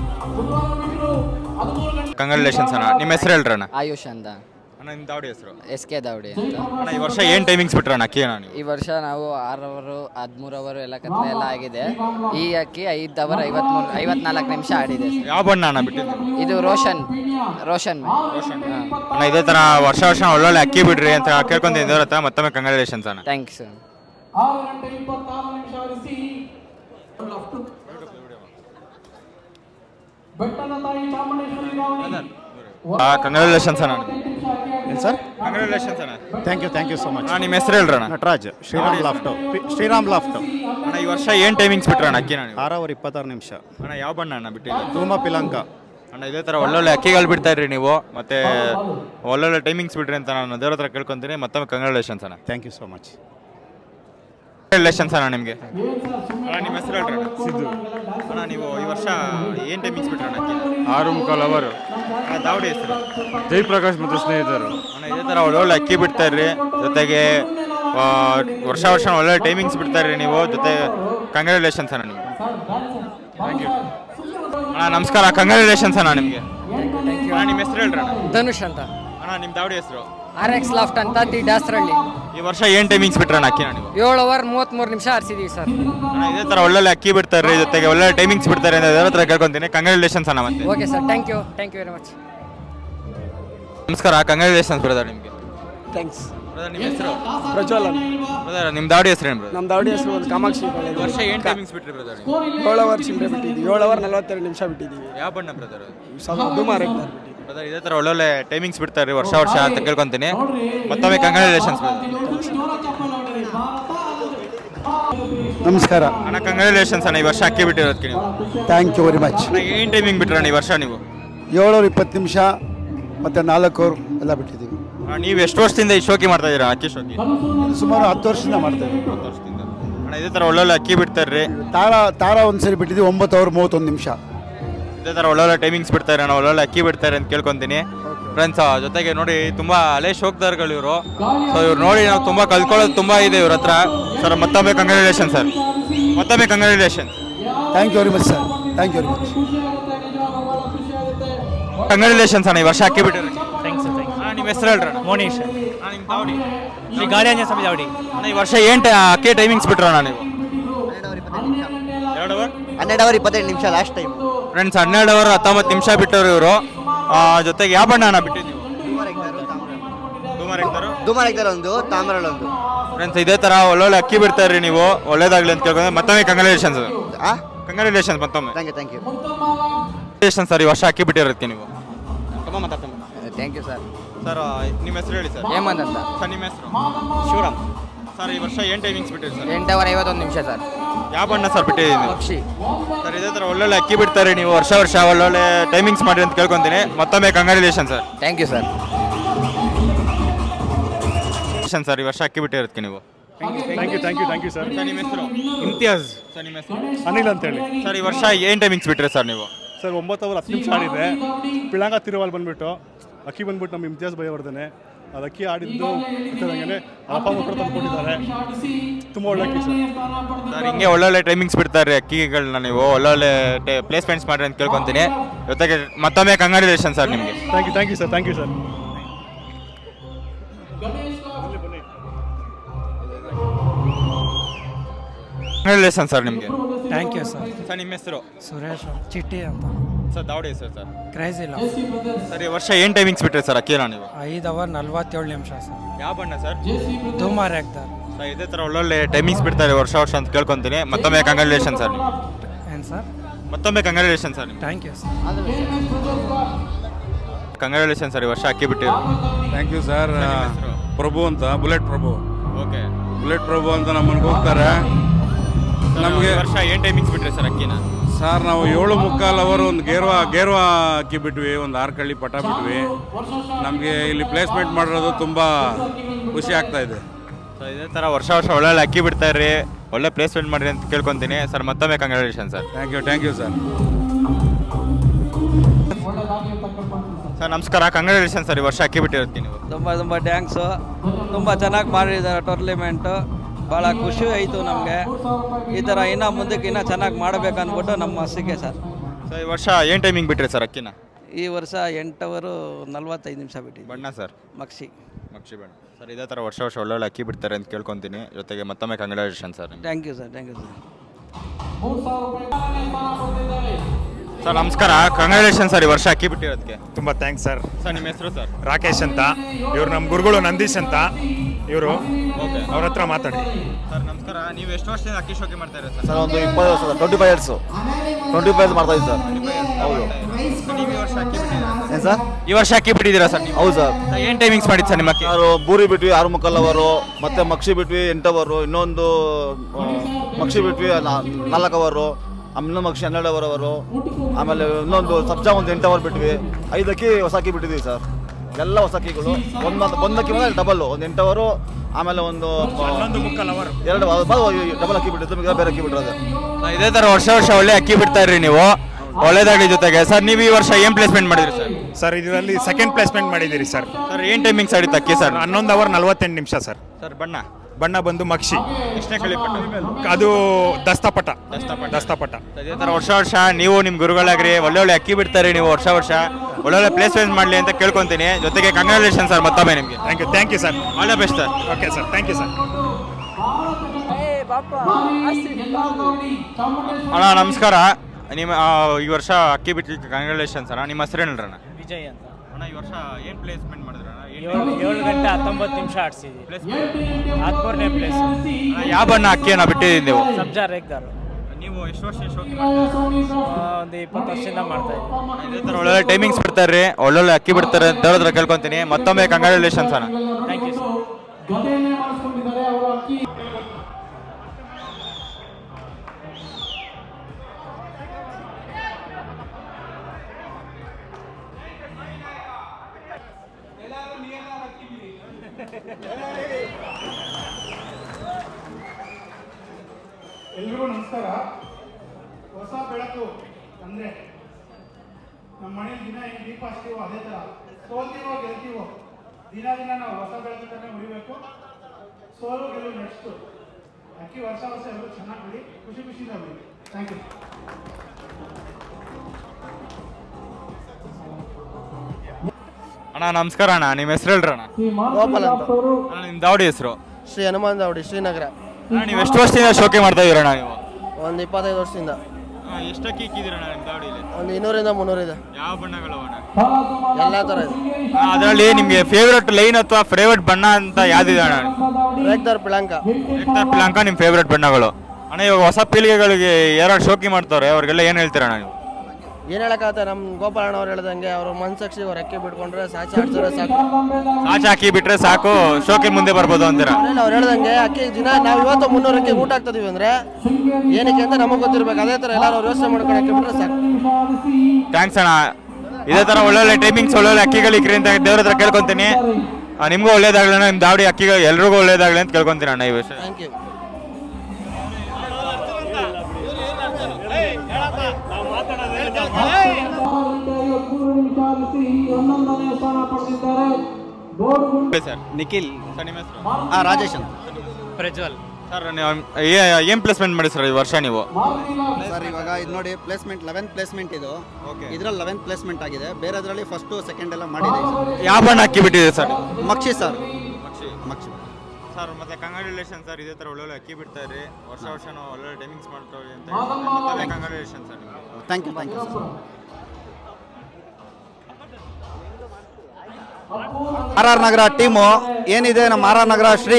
congratulations ಅಣ್ಣ ನಿಮ್ಮ ಹೆಸರು ಹೇಳ್ರಣ್ಣ ಆಯುಷ್ ಅಂತ ಅಣ್ಣ ನಿಮ್ಮ ದಾವಡಿ ಹೆಸರು ಎಸ್ ಕೆ ದಾವಡಿ ಅಂತ ಅಣ್ಣ ಈ ವರ್ಷ ಏನು ಟೈಮಿಂಗ್ಸ್ ಬಿಟ್ರಣ್ಣ ಅಕ್ಕಿ ಅಣ್ಣ ನೀವು ಈ ವರ್ಷ ನಾವು ಆರು ಅವರು ಹದಿಮೂರು ಅವರು ಎಲ್ಲ ಕತ್ಲೆ ಎಲ್ಲ ಆಗಿದೆ ಈ ಅಕ್ಕಿ ಐದು ಅವರ್ ಐವತ್ಮೂರು ಐವತ್ನಾಲ್ಕು ನಿಮಿಷ ಆಡಿದೆ ಸರ್. ಯಾವ ಬಣ್ಣ ಅಣ್ಣ ಬಿಟ್ಟಿದ್ದು ಇದು ರೋಷನ್ ರೋಷನ್ ಅಣ್ಣ ಇದೇ ಥರ ವರ್ಷ ವರ್ಷ ಒಳ್ಳೊಳ್ಳೆ ಅಕ್ಕಿ ಬಿಡ್ರಿ ಅಂತ ಕೇಳ್ಕೊಂತೀನಿ ದೇವ್ರ ಹತ್ರ ಮತ್ತೊಮ್ಮೆ ಕಂಗ್ರ್ಯಾಚುಲೇಷನ್ಸ್ ಅಣ್ಣ ಥ್ಯಾಂಕ್ಸ್ ಆರು ಗಂಟೆ ಇಪ್ಪತ್ತಾರು ನಿಮಿಷ ಆಡಿಸಿ ಬೆಟ್ಟದ ತಾಯಿ ಚಾಮುಂಡೇಶ್ವರಿ ದಾವಣಿ ಕಂಗ್ರ್ಯಾಚುಲೇಷನ್ಸ್ ಅಣ್ಣ ಏನು ಸರ್ ಕಂಗ್ರ್ಯಾಚುಲೇಷನ್ಸ್ ಅಣ್ಣ thank you thank you so much ಅಣ್ಣ ನಿಮ್ಮ ಹೆಸರು ಹೇಳ್ರಣ್ಣ ನಟರಾಜ್ ಶ್ರೀರಾಮ್ ಲಾಫ್ಟು ಶ್ರೀರಾಮ್ ಲಾಫ್ಟು ಅಣ್ಣ ಈ ವರ್ಷ ಏನು ಟೈಮಿಂಗ್ಸ್ ಬಿಟ್ರಣ್ಣ ಅಕ್ಕಿ ನಾನು ಆರು ಅವರ್ ಇಪ್ಪತ್ತಾರು ನಿಮಿಷ ಅಣ್ಣ ಯಾವ ಬಣ್ಣ ಅಣ್ಣ ಬಿಟ್ಟಿಲ್ಲ ಧೂಮ ಪಿಲಾಂಕ ಅಣ್ಣ ಇದೇ ಥರ ಒಳ್ಳೊಳ್ಳೆ ಅಕ್ಕಿಗಳು ಬಿಡ್ತಾ ಇರ್ರಿ ನೀವು ಮತ್ತೆ ಒಳ್ಳೊಳ್ಳೆ ಟೈಮಿಂಗ್ಸ್ ಬಿಡ್ರಿ ಅಂತ ನಾನು ದೇವ್ರ ಹತ್ರ ಕೇಳ್ಕೊಂತೀನಿ ಮತ್ತೊಮ್ಮೆ ಕಂಗ್ರ್ಯಾಚುಲೇಷನ್ಸ್ ಅಣ್ಣ thank you so much congratulations ಅಣ್ಣ ನಿಮಗೆ ಅಣ್ಣ ನಿಮ್ಮ ಹೆಸರು ಹೇಳ್ರಿ ಅಣ್ಣ. ಸಿದ್ದು ಅಣ್ಣ ನೀವು ಈ ವರ್ಷ ಏನು ಟೈಮಿಂಗ್ಸ್ ಬಿಟ್ರಿ ಅಣ್ಣ ಅಕ್ಕಿ ಆರು ಮುಕ್ಕಾಲು ಅವರು ಅಣ್ಣ ದಾವಡಿ ಹೆಸರು ಜಯಪ್ರಕಾಶ್ ಮತ್ತು ಸ್ನೇಹಿತರು ಅಣ್ಣ ಇದೇ ಥರ ಒಳ್ಳೊಳ್ಳೆ ಅಕ್ಕಿ ಬಿಡ್ತಾ ಇರ್ರಿ ಜೊತೆಗೆ ಆ, ವರ್ಷ ವರ್ಷ ಒಳ್ಳೆ ಟೈಮಿಂಗ್ಸ್ ಬಿಡ್ತಾ ಇರ್ರಿ ನೀವು ಜೊತೆ ಕಂಗ್ರ್ಯಾಚುಲೇಷನ್ಸ್ ಅಣ್ಣ ನಿಮಗೆ ಥ್ಯಾಂಕ್ ಯು ಅಣ್ಣ ನಮಸ್ಕಾರ ಕಂಗ್ರ್ಯಾಚುಲೇಷನ್ಸ್ ಅಣ್ಣ ನಿಮಗೆ ಅಣ್ಣ ನಿಮ್ಮ ಹೆಸರು ಹೇಳ್ರಿ ಅಣ್ಣ ಧನುಷ್ ಅಂತ ಅಣ್ಣ ನಿಮ್ಮ ದಾವಡಿ ಹೆಸರು ಆರ್ ಎಕ್ಸ್ ಲಾಫ್ಟ್ ಅಂತ ತಿ ದಾಸರಳ್ಳಿ ಈ ವರ್ಷ ಏನು ಟೈಮಿಂಗ್ಸ್ ಬಿಟ್ರಣ್ಣ ಅಕ್ಕಿನ ನೀವು ಏಳು ಅವರ್ ಮೂವತ್ತ್ಮೂರು ನಿಮಿಷ ಆರಿಸಿದೀವಿ ಸರ್ ಅಣ್ಣ ಇದೇ ಥರ ಒಳ್ಳೊಳ್ಳೆ ಅಕ್ಕಿ ಬಿಡ್ತಾರೆ ಜೊತೆಗೆ ಒಳ್ಳೆ ಟೈಮಿಂಗ್ಸ್ ಬಿಡ್ತಾರೆ ಅಂತ ದೇವ್ರ ಹತ್ರ ಕೇಳ್ಕೊಂತೀನಿ ಕಂಗ್ರ್ಯಾಚುಲೇಷನ್ಸ್ ಅಣ್ಣ ಮತ್ತೆ okay sir thank you thank you very much ನಮಸ್ಕಾರ ಕಂಗ್ರ್ಯಾಚುಲೇಷನ್ಸ್ ಬ್ರದರ್ ನಿಮಗೆ ಥ್ಯಾಂಕ್ಸ್ ಬ್ರದರ್ ನಿಮ್ಮ ಹೆಸರು ಪ್ರಜ್ವಲನ್ ಬ್ರದರ್ ನಿಮ್ಮ ದಾವಡಿ ಹೆಸರು ಏನು ಬ್ರದರ್ ನಮ್ಮ ದಾವಡಿ ಹೆಸರು ಒಂದು ಕಾಮಾಕ್ಷಿ ಈ ವರ್ಷ ಏನು ಟೈಮಿಂಗ್ಸ್ ಬಿಟ್ರಿ ಬ್ರದರ್ ಏಳು ಅವರ್ ಚಿಲ್ಲರೆ ಬಿಟ್ಟಿದ್ದೀವಿ ಏಳು ಅವರ್ ನಲವತ್ತೆರಡು ನಿಮಿಷ ಬಿಟ್ಟಿದ್ದೀವಿ ಯಾವ ಬಣ್ಣ ಬ್ರದರ್ ಸ್ವಲ್ಪ ದುಮಾರ್ ಬ್ರದರ್ ಇದೇ ಥರ ಒಳ್ಳೊಳ್ಳೆ ಟೈಮಿಂಗ್ಸ್ ಬಿಡ್ತಾರೆ ವರ್ಷ ವರ್ಷ ಅಂತ ಕೇಳ್ಕೊಂತೀನಿ ಮತ್ತೊಮ್ಮೆ ಕಂಗ್ರ್ಯಾಚುಲೇಷನ್ಸ್ ನಮಸ್ಕಾರ ಅಣ್ಣ ಕಂಗ್ರ್ಯಾಚುಲೇಷನ್ಸ್ ಅಣ್ಣ ಈ ವರ್ಷ ಅಕ್ಕಿ ಬಿಟ್ಟಿರೋದಕ್ಕೆ ನೀವು ಥ್ಯಾಂಕ್ ಯು ವೆರಿ ಮಚ್ ಅಣ್ಣ ಏನು ಟೈಮಿಂಗ್ ಬಿಟ್ರಣ್ಣ ಈ ವರ್ಷ ನೀವು ಏಳೂರು ಇಪ್ಪತ್ತು ನಿಮಿಷ ಮತ್ತು ನಾಲ್ಕು ಅವರ್ ಎಲ್ಲ ಬಿಟ್ಟಿದ್ದೀವಿ ಅಣ್ಣ ನೀವು ಎಷ್ಟು ವರ್ಷದಿಂದ ಈ ಶೋಕಿ ಮಾಡ್ತಾ ಇದ್ದೀರಾ ಅಕ್ಕಿ ಶೋಕಿ ಸುಮಾರು ಹತ್ತು ವರ್ಷದಿಂದ ಮಾಡ್ತೇವೆ ಹತ್ತು ವರ್ಷದಿಂದ ಅಣ್ಣ ಇದೇ ಥರ ಒಳ್ಳೊಳ್ಳೆ ಅಕ್ಕಿ ಬಿಡ್ತಾರ್ರಿ ತಾರ ತಾರ ಒಂದು ಸರಿ ಬಿಟ್ಟಿದ್ದೀವಿ ಒಂಬತ್ತು ಅವರ್ ಮೂವತ್ತೊಂದು ನಿಮಿಷ ಇದೇ ಥರ ಒಳ್ಳೊಳ್ಳೆ ಟೈಮಿಂಗ್ಸ್ ಬಿಡ್ತಾರೆ ಅಣ್ಣ ಒಳ್ಳೊಳ್ಳೆ ಅಕ್ಕಿ ಬಿಡ್ತಾರೆ ಅಂತ ಕೇಳ್ಕೊಂತೀನಿ ಫ್ರೆಂಡ್ಸ್ ಜೊತೆಗೆ ನೋಡಿ ತುಂಬಾ ಹಳೆ ಶೋಕ್ದಾರ್ಗಳು ಇವರು ಸೊ ಇವ್ರು ನೋಡಿ ನಾವು ತುಂಬಾ ಕಲ್ತ್ಕೊಳ್ಳೋದು ತುಂಬಾ ಇದೆ ಇವ್ರ ಹತ್ರ ಸರ್ ಮತ್ತೊಮ್ಮೆ ಕಂಗ್ರ್ಯಾಚುಲೇಷನ್ ಸರ್ ಮತ್ತೊಮ್ಮೆ congratulation thank you very much sir thank you very much congratulations ಅಣ್ಣ ಈ ವರ್ಷ ಅಕ್ಕಿ ಬಿಟ್ಟಿರಿ ಥ್ಯಾಂಕ್ಸ್ ಥ್ಯಾಂಕ್ಸ್ ಅಣ್ಣ ನಿಮ್ಮ ಹೆಸರು ಹೇಳ್ರಿ ಮೋನೀಶ್ ನಿಮ್ಮ ದಾವಡಿ ಶ್ರೀ ಗಾಡಿಯಂಜ ಸ್ವಾಮಿ ದಾವಡಿ ಅಣ್ಣ ಈ ವರ್ಷ ಏನು ಅಕ್ಕಿ ಟೈಮಿಂಗ್ಸ್ ಬಿಟ್ರಣ್ಣ ನೀವು ಎರಡು ಅವರ್ ಹನ್ನೆರಡು ಅವರ್ ಇಪ್ಪತ್ತೈದು ನಿಮಿಷ ಲಾಸ್ಟ್ ಟೈಮ್ ಫ್ರೆಂಡ್ಸ್ ಹನ್ನೆರಡು ಅವರ್ ಹತ್ತೊಂಬತ್ತು ನಿಮಿಷ ಬಿಟ್ಟವ್ರು ಇವರು ಜೊತೆಗೆ ಯಾವ ಬಣ್ಣ ಅಣ್ಣ ಬಿಟ್ಟಿದ್ದೀವಿ ದುಮಾರ್ ಹಾಕ್ತಾರೆ ಒಂದು ತಾಮ್ರಲ್ಲಿ ಒಂದು ಫ್ರೆಂಡ್ಸ್ ಇದೇ ತರ ಒಳ್ಳೊಳ್ಳೆ ಅಕ್ಕಿ ಬಿಡ್ತಾರ್ರಿ ನೀವು ಒಳ್ಳೇದಾಗ್ಲಿ ಅಂತ ಕೇಳ್ಕೊಂಡ್ರೆ ಮತ್ತೊಮ್ಮೆ ಕಂಗ್ರ್ಯಾಚುಲೇಷನ್ಸ್ ಕಂಗ್ರ್ಯಾಚುಲೇಷನ್ಸ್ ಮತ್ತೊಮ್ಮೆ thank you thank you congratulation sir ಈ ವರ್ಷ ಅಕ್ಕಿ ಬಿಟ್ಟಿರೋದಕ್ಕೆ ನೀವು ಥ್ಯಾಂಕ್ ಯು ಸರ್ ಸರ್ ನಿಮ್ಮ ಹೆಸರು ಹೇಳಿ ಸರ್ ಹೇಮಂತ್ ಅಂತ ಸರ್ ನಿಮ್ಮ ಹೆಸರು ಶಿವರಾಮ್ ಸರ್ ಈ ವರ್ಷ ಏನು ಟೈಮಿಂಗ್ಸ್ ಬಿಟ್ಟಿರಿ ಸರ್ ಎಂಟು ಅವರ್ ಐವತ್ತೊಂದು ನಿಮಿಷ ಸರ್ ಯಾವ ಬಣ್ಣ ಸರ್ ಬಿಟ್ಟಿದ್ದೀನಿ ಪಕ್ಷಿ ಸರ್ ಇದೇ ಥರ ಒಳ್ಳೊಳ್ಳೆ ಅಕ್ಕಿ ಬಿಡ್ತಾರೆ ನೀವು ವರ್ಷ ವರ್ಷ ಒಳ್ಳೊಳ್ಳೆ ಟೈಮಿಂಗ್ಸ್ ಮಾಡಿ ಅಂತ ಕೇಳ್ಕೊಂತೀನಿ ಮತ್ತೊಮ್ಮೆ congratulation sir thank you sir sir ಈ ವರ್ಷ ಅಕ್ಕಿ ಬಿಟ್ಟಿರೋದಕ್ಕೆ ನೀವು thank you thank you thank you sir sir ನಿಮ್ಮ ಹೆಸರು ಇಮ್ತಿಯಾಜ್ ಸರ್ ನಿಮ್ಮ ಹೆಸರು ಅನಿಲ್ ಅಂತೇಳಿ ಸರ್ ಈ ವರ್ಷ ಏನು ಟೈಮಿಂಗ್ಸ್ ಬಿಟ್ರಿ ಸರ್ ನೀವು ಸರ್ ಒಂಬತ್ತು ಅವರ್ ಹತ್ತು ನಿಮಿಷ ಆಡಿದೆ ಪಿಳಂಗ ತಿರುವಲ್ ಬಂದ್ಬಿಟ್ಟು ಅಕ್ಕಿ ಬಂದ್ಬಿಟ್ಟು ನಮ್ಮ ಇಮ್ತಿಯಾಜ್ ಭಯವರ್ಧನೆ ಅದು ಅಕ್ಕಿ ಆಡಿದ್ದು ಗೊತ್ತಿದ್ದಂಗೆ ಅಪ್ಪ ಅಮ್ಮ ಕೂಡ ತಂದ್ಕೊಟ್ಟಿದ್ದಾರೆ ತುಂಬ ಒಳ್ಳೆ ಅಕ್ಕಿ ಸರ್ ಸರ್ ಹಿಂಗೆ ಒಳ್ಳೊಳ್ಳೆ ಟೈಮಿಂಗ್ಸ್ ಬಿಡ್ತಾರೆ ಅಕ್ಕಿಗಳನ್ನ ನೀವು ಒಳ್ಳೊಳ್ಳೆ ಪ್ಲೇಸ್ಮೆಂಟ್ಸ್ ಮಾಡ್ರಿ ಅಂತ ಕೇಳ್ಕೊಂತೀನಿ ಜೊತೆಗೆ ಮತ್ತೊಮ್ಮೆ ಕಂಗ್ರ್ಯಾಚುಲೇಷನ್ ಸರ್ ನಿಮಗೆ thank you thank you sir thank you sir congratulation sir ನಿಮಗೆ ಥ್ಯಾಂಕ್ ಯು ಸರ್ ಸರ್ ನಿಮ್ಮ ಹೆಸರು ಸುರೇಶ್ ಚಿಟ್ಟಿ ಅಂತ ಸರ್ ದಾವಡಿ ಹೆಸರು ಸರ್ ಕ್ರೈಸಿ ಇಲ್ಲ ಸರ್ ಈ ವರ್ಷ ಏನು ಟೈಮಿಂಗ್ಸ್ ಬಿಟ್ರಿ ಸರ್ ಅಕ್ಕಿನ ನೀವು ಐದು ಅವರ್ ನಲ್ವತ್ತೇಳು ನಿಮಿಷ ಸರ್ ಯಾವ ಬಣ್ಣ ಸರ್ ಧೂಮಾರ್ ಹಾಕ್ತಾರೆ ಸರ್ ಇದೇ ಥರ ಒಳ್ಳೊಳ್ಳೆ ಟೈಮಿಂಗ್ಸ್ ಬಿಡ್ತಾರೆ ವರ್ಷ ವರ್ಷ ಅಂತ ಕೇಳ್ಕೊಂತೀನಿ ಮತ್ತೊಮ್ಮೆ ಕಂಗ್ರ್ಯಾಚುಲೇಷನ್ ಸರ್ ನಿಮಗೆ ಏನು ಸರ್ ಮತ್ತೊಮ್ಮೆ congratulation sir thank you sir congratulation sir ಈ ವರ್ಷ ಅಕ್ಕಿ ಬಿಟ್ಟಿರೋ ಥ್ಯಾಂಕ್ ಯು ಸರ್ ಪ್ರಭು ಅಂತ bullet Prabhu okay bullet Prabhu ಅಂತ ನಮ್ಮನ್ಗೆ ಹೋಗ್ತಾರೆ ನಮಗೆ ವರ್ಷ ಏನು ಟೈಮಿಂಗ್ಸ್ ಬಿಟ್ರಿ ಸರ್ ಅಕ್ಕಿನ ಸರ್ ನಾವು ಏಳು ಮುಕ್ಕಾಲು ಅವರ್ ಒಂದು ಗೇರ್ವಾ ಗೇರ್ವಾ ಅಕ್ಕಿ ಬಿಟ್ವಿ ಒಂದು ಆರು ಕಳ್ಳಿ ಪಟ ಬಿಟ್ವಿ ನಮಗೆ ಇಲ್ಲಿ ಪ್ಲೇಸ್ಮೆಂಟ್ ಮಾಡಿರೋದು ತುಂಬ ಖುಷಿ ಆಗ್ತಾ ಇದೆ ಸೊ ಇದೇ ಥರ ವರ್ಷ ವರ್ಷ ಒಳ್ಳೊಳ್ಳೆ ಅಕ್ಕಿ ಬಿಡ್ತಾ ಇರ್ರಿ ಒಳ್ಳೆ ಪ್ಲೇಸ್ಮೆಂಟ್ ಮಾಡಿರಿ ಅಂತ ಕೇಳ್ಕೊತೀನಿ ಸರ್ ಮತ್ತೊಮ್ಮೆ congratulation sir thank you thank you sir sir ನಮಸ್ಕಾರ ಕಂಗ್ರಾಚುಲೇಷನ್ ಸರ್ ಈ ವರ್ಷ ಅಕ್ಕಿ ಬಿಟ್ಟಿರ್ತೀನಿ ನೀವು ತುಂಬ ತುಂಬ ಥ್ಯಾಂಕ್ಸು ತುಂಬ ಚೆನ್ನಾಗಿ ಮಾಡಿದ್ದಾರೆ ಟೂರ್ಲಿಮೆಂಟು ಭಾಳ ಖುಷಿ ಆಯಿತು ನಮಗೆ ಈ ಥರ ಇನ್ನೂ ಮುಂದಕ್ಕೆ ಇನ್ನೂ ಚೆನ್ನಾಗಿ ಮಾಡಬೇಕು ಅಂದ್ಬಿಟ್ಟು ನಮ್ಮ ಅನಿಸಿಕೆ ಸರ್ ಸೊ ಈ ವರ್ಷ ಏನು ಟೈಮಿಂಗ್ ಬಿಟ್ರಿ ಸರ್ ಅಕ್ಕಿನ ಈ ವರ್ಷ ಎಂಟವರು ನಲ್ವತ್ತೈದು ನಿಮಿಷ ಬಿಟ್ಟಿದ್ದು ಬಣ್ಣ ಸರ್ ಮಕ್ಷಿ ಮಕ್ಷಿ ಬಣ್ಣ ಸರ್ ಇದೇ ಥರ ವರ್ಷ ವರ್ಷ ಒಳ್ಳೊಳ್ಳೆ ಅಕ್ಕಿ ಬಿಡ್ತಾರೆ ಅಂತ ಕೇಳ್ಕೊತೀನಿ ಜೊತೆಗೆ ಮತ್ತೊಮ್ಮೆ ಕಂಗ್ರಾಚುಲೇಷನ್ ಸರ್ ನಿಮ್ಗೆ thank you sir thank you sir sir ನಮಸ್ಕಾರ ಕಂಗ್ರಾಚುಲೇಷನ್ ಸರ್ ಈ ವರ್ಷ ಅಕ್ಕಿ ಬಿಟ್ಟಿರೋದಕ್ಕೆ ತುಂಬ ಥ್ಯಾಂಕ್ಸ್ ಸರ್ ಸರ್ ನಿಮ್ಮ ಹೆಸರು ಸರ್ ರಾಕೇಶ್ ಅಂತ ಇವ್ರು ನಮ್ಮ ಗುರುಗಳು ನಂದೀಶ್ ಅಂತ ಇವರು ಓಕೆ ಅವ್ರ ಹತ್ರ ಮಾತಾಡಿ ಸರ್ ನಮಸ್ಕಾರ ನೀವು ಎಷ್ಟು ವರ್ಷದಿಂದ ಅಕ್ಕಿ ಶೋಕಿ ಮಾಡ್ತಾ ಇರೋದು ಸರ್ ಒಂದು ಇಪ್ಪತ್ತು ವರ್ಷ twenty five years twenty five ಮಾಡ್ತಾ ಇದ್ದೀವಿ ಸರ್ ಹೌದು ನೀವು ಈ ವರ್ಷ ಅಕ್ಕಿ ಬಿಟ್ಟಿದ್ದೀರಾ ಏನು ಸರ್ ಈ ವರ್ಷ ಅಕ್ಕಿ ಬಿಟ್ಟಿದ್ದೀರಾ ಸರ್ ನೀವು ಹೌದು ಸರ್ ಏನು ಟೈಮಿಂಗ್ಸ್ ಮಾಡಿದ್ದು ಸರ್ ನಿಮ್ಮ ಅಕ್ಕಿ ಯಾರು ಬೂರಿ ಬಿಟ್ವಿ ಆರು ಮುಕ್ಕಾಲ್ ಅವರು ಮತ್ತೆ ಮಕ್ಷಿ ಬಿಟ್ವಿ ಎಂಟು ಅವರು ಇನ್ನೊಂದು ಆ, ಮಕ್ಷಿ ಬಿಟ್ವಿ ನಾ- ನಾಲ್ಕು ಅವರು ಇನ್ನೊಂದು ಮಕ್ಷಿ ಹನ್ನೆರಡು ಅವರ್ ಅವರು ಆಮೇಲೆ ಇನ್ನೊಂದು ಸಬ್ಜಾ ಒಂದು ಎಂಟು ಅವರ್ ಬಿಟ್ವಿ ಐದು ಅಕ್ಕಿ ಹೊಸ ಅಕ್ಕಿ ಬಿಟ್ಟಿದ್ದೀವಿ ಸರ್ ಎಲ್ಲ ಹೊಸ ಅಕ್ಕಿಗಳು ಒಂದು ಮಾತ್ರ ಒಂದು ಅಕ್ಕಿ ಮೇಲೆ ಡಬಲ್ ಒಂದು ಎಂಟು ಅವರು ಆಮೇಲೆ ಒಂದು ಹನ್ನೊಂದು ಮುಕ್ಕಾಲ್ ಅವರ್ ಎರಡು ಡಬಲ್ ಅಕ್ಕಿ ಬಿಟ್ಟಿದ್ದು ಮಿಗ ಬೇರೆ ಅಕ್ಕಿ ಬಿಟ್ಟಿರೋದು ಇದೇ ಥರ ವರ್ಷ ವರ್ಷ ಒಳ್ಳೆ ಅಕ್ಕಿ ಬಿಡ್ತಾ ಇರ್ರಿ ನೀವು ಒಳ್ಳೇದಾಗಲಿ ಜೊತೆಗೆ ಸರ್ ನೀವು ಈ ವರ್ಷ ಏನು ಪ್ಲೇಸ್ಮೆಂಟ್ ಮಾಡಿದ್ರಿ ಸರ್ ಸರ್ ಇದರಲ್ಲಿ ಸೆಕೆಂಡ್ ಪ್ಲೇಸ್ಮೆಂಟ್ ಮಾಡಿದ್ದೀರಿ ಸರ್ ಸರ್ ಏನು ಟೈಮಿಂಗ್ಸ್ ಆಡಿತ್ತು ಅಕ್ಕಿ ಸರ್ ಹನ್ನೊಂದು ಅವರ್ ನಲ್ವತ್ತೆಂಟು ನಿಮಿಷ ಸರ್ ಸರ್ ಬಣ್ಣ ಬಣ್ಣ ಬಂದು ಮಕ್ಷಿ ಎಷ್ಟನೇ ಕಳಿಪಟ್ಟು ಅದು ದಸ್ತಪಟ ದಸ್ತಪಟ. ದಸ್ತಪಟ ಇದೇ ಥರ ವರ್ಷ ವರ್ಷ ನೀವು ನಿಮ್ಮ ಗುರುಗಳಾಗ್ರಿ ಒಳ್ಳೆ ಒಳ್ಳೆ ಅಕ್ಕಿ ಬಿಡ್ತಾರೆ ನೀವು ವರ್ಷ ವರ್ಷ ಒಳ್ಳೊಳ್ಳೆ ಪ್ಲೇಸ್ಮೆಂಟ್ ಮಾಡಲಿ ಅಂತ ಕೇಳ್ಕೊತೀನಿ ಜೊತೆಗೆ ಕಂಗ್ರಾಚುಲೇಷನ್ ಸರ್ ಮತ್ತೊಮ್ಮೆ ನಿಮಗೆ thank you thank you sir all the best sir okay sir thank you sir ಅಣ್ಣ ನಮಸ್ಕಾರ ನಿಮ್ಮ ಆ, ಈ ವರ್ಷ ಅಕ್ಕಿ ಬಿಟ್ಟಲಿಕ್ಕೆ ಕಂಗ್ರಾಚುಲೇಷನ್ಸ್ ಅಣ್ಣ ನಿಮ್ಮ ಹೆಸರು ಏನಣ್ಣ ವಿಜಯ್ ಅಂತ ಅಣ್ಣ ಈ ವರ್ಷ ಏನು ಪ್ಲೇಸ್ಮೆಂಟ್ ಮಾಡಿದ್ರಣ್ಣ ಏಳು ಏಳು ಗಂಟೆ ಹತ್ತೊಂಬತ್ತು ನಿಮಿಷ ಆಡ್ಸಿದ್ವಿ ಹದಿಮೂರನೇ ಪ್ಲೇಸ್ ಯಾವ ಬಣ್ಣ ಅಕ್ಕಿಯನ್ನು ಬಿಟ್ಟಿದ್ದೀನಿ ನೀವು ಸಬ್ಜಾ ರೇಗ್ದಾರು ನೀವು ಎಷ್ಟು ವರ್ಷ ಶೋಕಿ ಒಂದು ಇಪ್ಪತ್ತು ವರ್ಷದಿಂದ ಮಾಡ್ತಾ ಇದ್ದೀವಿ ಇದೇ ಥರ ಒಳ್ಳೊಳ್ಳೆ ಟೈಮಿಂಗ್ಸ್ ಬಿಡ್ತಾರೆ ಒಳ್ಳೊಳ್ಳೆ ಅಕ್ಕಿ ಬಿಡ್ತಾರೆ ಅಂತ ದೇವ್ರ ಹತ್ರ ಕೇಳ್ಕೊತೀನಿ ಮತ್ತೊಮ್ಮೆ ಕಂಗ್ರಾಚುಲೇಷನ್ಸ್ ಅಣ್ಣ ಥ್ಯಾಂಕ್ ಯು ಸರ್ ಗದೆಯನ್ನೇ ಮಾಡಿಸ್ಕೊಂಡಿದ್ದಾರೆ ಅವರು ಅಕ್ಕಿ ಎಲ್ರಿಗೂ ನಮಸ್ಕಾರ ಹೊಸ ಬೆಳಕು ಅಂದರೆ ನಮ್ಮ ಮನೇಲಿ ದಿನ ಹೆಂಗೆ ದೀಪ ಹಚ್ತೀವೋ ಅದೇ ಥರ ಸೋಲ್ತೀವೋ ಗೆಲ್ತೀವೋ ದಿನ ದಿನ ನಾವು ಹೊಸ ಬೆಳಕನ್ನೇ ಉಳಿಬೇಕು ಸೋಲು ಗೆಲುವು ನೆಕ್ಸ್ಟು ಅಕ್ಕಿ ವರ್ಷ ವರ್ಷ ಎಲ್ಲರೂ ಚೆನ್ನಾಗಿ ಬಿಡಿ ಖುಷಿ ಖುಷಿಯಿಂದ ಬಿಡಿ ಥ್ಯಾಂಕ್ ಯು ಅಣ್ಣ ನಮಸ್ಕಾರ ಅಣ್ಣ ನಿಮ್ಮ ಹೆಸರು ಹೇಳ್ರಣ್ಣ ಗೋಪಾಲ್ ಅಂತ ಅಣ್ಣ ನಿಮ್ಮ ದಾವಡಿ ಹೆಸರು ಶ್ರೀ ಹನುಮಾನ್ ದಾವಡಿ ಶ್ರೀನಗರ ಅಣ್ಣ ನೀವು ಎಷ್ಟು ವರ್ಷದಿಂದ ಶೋಕಿ ಮಾಡ್ತಾ ಇದೀರಣ್ಣ ನೀವು ಒಂದು ಇಪ್ಪತ್ತೈದು ವರ್ಷದಿಂದ ಎಷ್ಟು ಅಕ್ಕಿ ಇಕ್ಕಿದ್ದೀರಣ್ಣ ನಿಮ್ಮ ದಾವಡಿಲಿ ಒಂದು ಇನ್ನೂರಿಂದ ಮುನ್ನೂರಿದೆ ಯಾವ ಬಣ್ಣಗಳು ಅಣ್ಣ ಎಲ್ಲ ಥರ ಇದೆ ಅದರಲ್ಲಿ ನಿಮಗೆ ಫೇವ್ರೆಟ್ ಲೈನ್ ಅಥವಾ ಫೇವ್ರೆಟ್ ಬಣ್ಣ ಅಂತ ಯಾವ್ದಿದೆ ಅಣ್ಣ ರೇಗ್ದಾರ್ ಪಿಳಂಕ ಪ್ಲಾಂಕ ನಿಮ್ಮ ಫೇವ್ರೆಟ್ ಬಣ್ಣಗಳು ಅಣ್ಣ ಇವಾಗ ಹೊಸ ಪೀಳಿಗೆಗಳಿಗೆ ಯಾರು ಶೋಕಿ ಮಾಡ್ತಾವ್ರೆ ಅವ್ರಿಗೆಲ್ಲ ಏನು ಹೇಳ್ತೀರಣ್ಣ ನೀವು ಏನು ಹೇಳಕ್ಕಾಗತ್ತೆ ನಮ್ಮ ಗೋಪಾಲಣ್ಣ ಅವ್ರು ಹೇಳ್ದಂಗೆ ಅವರು ಮನ್ಸಕ್ಷಿ ಅವ್ರು ರೆಕ್ಕೆ ಬಿಟ್ಕೊಂಡ್ರೆ ಸಾಚಿ ಆಡ್ಸಿದ್ರೆ ಸಾಕು ಸಾಚ್ ಹಾಕಿ ಬಿಟ್ರೆ ಸಾಕು ಶೋಕಿ ಮುಂದೆ ಬರ್ಬೋದು ಅಂತೀರಾ ಮನೇಲಿ ಅವ್ರು ಹೇಳ್ದಂಗೆ ಅಕ್ಕಿ ದಿನ ನಾವು ಇವತ್ತು ಮುನ್ನೂರು ಅಕ್ಕಿ ಊಟ ಆಗ್ತದೀವಿ ಅಂದ್ರೆ ಏನಕ್ಕೆ ಅಂತ ನಮಗೆ ಗೊತ್ತಿರ್ಬೇಕು ಅದೇ ಥರ ಎಲ್ಲರೂ ಅವ್ರು ಯೋಚನೆ ಮಾಡ್ಕೊಂಡು ಅಕ್ಕಿ ಬಿಟ್ರೆ ಸಾಕು ಥ್ಯಾಂಕ್ಸ್ ಅಣ್ಣ ಇದೇ ಥರ ಒಳ್ಳೊಳ್ಳೆ ಟೈಮಿಂಗ್ಸ್ ಒಳ್ಳೊಳ್ಳೆ ಅಕ್ಕಿಗಳು ಇಕ್ರಿ ಅಂತ ದೇವ್ರ ಹತ್ರ ಕೇಳ್ಕೊಂತೀನಿ ಆ, ನಿಮ್ಗೂ ಒಳ್ಳೇದಾಗ್ಲಿ ಅಣ್ಣ ನಿಮ್ಮ ದಾವಡಿ ಅಕ್ಕಿಗಳು ಎಲ್ರಿಗೂ ಒಳ್ಳೇದಾಗ್ಲಿ ಅಂತ ಕೇಳ್ಕೊಂತೀನಿ ಅಣ್ಣ ಈ ವಿಷಯ ಥ್ಯಾಂಕ್ ಯು ಹನ್ನೊಂದನೇ ಸ್ಥಾನ ಪಡೆದಿದ್ದಾರೆ ಬೋರ್ಡ್ ಸರ್ ನಿಖಿಲ್ ಸರ್ ನಿಮ್ಮ ಹೆಸರು ಹಾಂ ರಾಜೇಶ್ ಅಂತ ಪ್ರಜ್ವಲ್ ಸರ್ ನೀವು ಏನು ಪ್ಲೇಸ್ಮೆಂಟ್ ಮಾಡಿ ಸರ್ ಈ ವರ್ಷ ನೀವು ಸರ್ ಇವಾಗ ಇದು ನೋಡಿ ಪ್ಲೇಸ್ಮೆಂಟ್ ಲೆವೆನ್ ಪ್ಲೇಸ್ಮೆಂಟ್ ಇದು ಇದರಲ್ಲಿ ಲೆವೆನ್ ಪ್ಲೇಸ್ಮೆಂಟ್ ಆಗಿದೆ ಬೇರೆದ್ರಲ್ಲಿ ಫಸ್ಟು ಸೆಕೆಂಡ್ ಎಲ್ಲ ಮಾಡಿದೆ ಯಾವ ಬಣ್ಣ ಅಕ್ಕಿ ಬಿಟ್ಟಿದೆ ಸರ್ ಮಕ್ಷಿ ಸರ್ ಮಕ್ಷಿ ಮಕ್ಷಿ ಸರ್ ಮತ್ತೆ ಕಂಗ್ರಾಚುಲೇಷನ್ ಸರ್ ಇದೇ ಥರ ಒಳ್ಳೊಳ್ಳೆ ಅಕ್ಕಿ ಬಿಡ್ತಾ ಇರಿ ವರ್ಷ ವರ್ಷ ನಾವು ಒಳ್ಳೊಳ್ಳೆ ಟೈಮಿಂಗ್ಸ್ ಮಾಡ್ತೀವಿ ಅಂತ ಕಂಗ್ರಾಚುಲೇಷನ್ ಸರ್ ನಿಮಗೆ thank you thank you sir R R Nagar team ಏನಿದೆ ನಮ್ಮ ಆರ್ ಆರ್ ನಗರ ಶ್ರೀ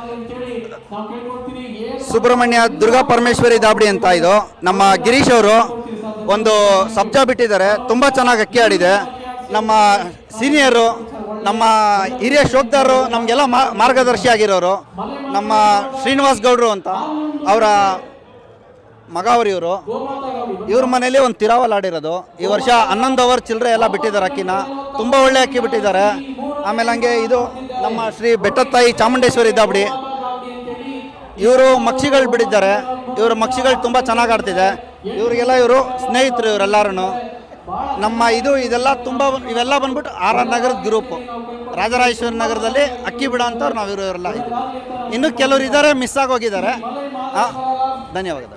ಸುಬ್ರಹ್ಮಣ್ಯ ದುರ್ಗಾ ಪರಮೇಶ್ವರಿ ದಾಬಡಿ ಅಂತ ಇದು ನಮ್ಮ ಗಿರೀಶ್ ಅವರು ಒಂದು ಸಬ್ಜಾ ಬಿಟ್ಟಿದ್ದಾರೆ ತುಂಬ ಚೆನ್ನಾಗಿ ಅಕ್ಕಿ ಆಡಿದೆ ನಮ್ಮ ಸೀನಿಯರು ನಮ್ಮ ಹಿರಿಯ ಶೋಕ್ದಾರರು ನಮಗೆಲ್ಲ ಮಾರ್ಗದರ್ಶಿ ಆಗಿರೋರು ನಮ್ಮ ಶ್ರೀನಿವಾಸ್ ಗೌಡ್ರು ಅಂತ ಅವರ ಮಗ ಅವರು ಇವರು ಇವ್ರ ಮನೇಲಿ ಒಂದು ತಿರಾವಲ್ ಆಡಿರೋದು ಈ ವರ್ಷ ಹನ್ನೊಂದು ಓವರ್ ಚಿಲ್ಲರೆ ಎಲ್ಲ ಬಿಟ್ಟಿದ್ದಾರೆ ಅಕ್ಕಿನ ತುಂಬ ಒಳ್ಳೆ ಅಕ್ಕಿ ಬಿಟ್ಟಿದ್ದಾರೆ ಆಮೇಲೆ ಹಂಗೆ ಇದು ನಮ್ಮ ಶ್ರೀ ಬೆಟ್ಟತ್ತಾಯಿ ಚಾಮುಂಡೇಶ್ವರಿ ದಾಬಡಿ ಇವರು ಮಕ್ಷಿಗಳು ಬಿಡಿದ್ದಾರೆ ಇವರು ಮಕ್ಷಿಗಳು ತುಂಬ ಚೆನ್ನಾಗಿ ಆಡ್ತಿದೆ ಇವರಿಗೆಲ್ಲ ಇವರು ಸ್ನೇಹಿತರು ಇವರೆಲ್ಲರೂ ನಮ್ಮ ಇದು ಇದೆಲ್ಲ ತುಂಬ ಇವೆಲ್ಲ ಬಂದ್ಬಿಟ್ಟು ಆರ್ ಆರ್ ನಗರದ ಗ್ರೂಪು ರಾಜರಾಜೇಶ್ವರಿ ನಗರದಲ್ಲಿ ಅಕ್ಕಿ ಬಿಡ ಅಂತವ್ರು ನಾವು ಇವರು ಇವರೆಲ್ಲ ಇದ್ದೀವಿ ಇನ್ನು ಕೆಲವರು ಇದ್ದಾರೆ ಮಿಸ್ ಆಗೋಗಿದ್ದಾರೆ ಆ, ಧನ್ಯವಾದಗಳು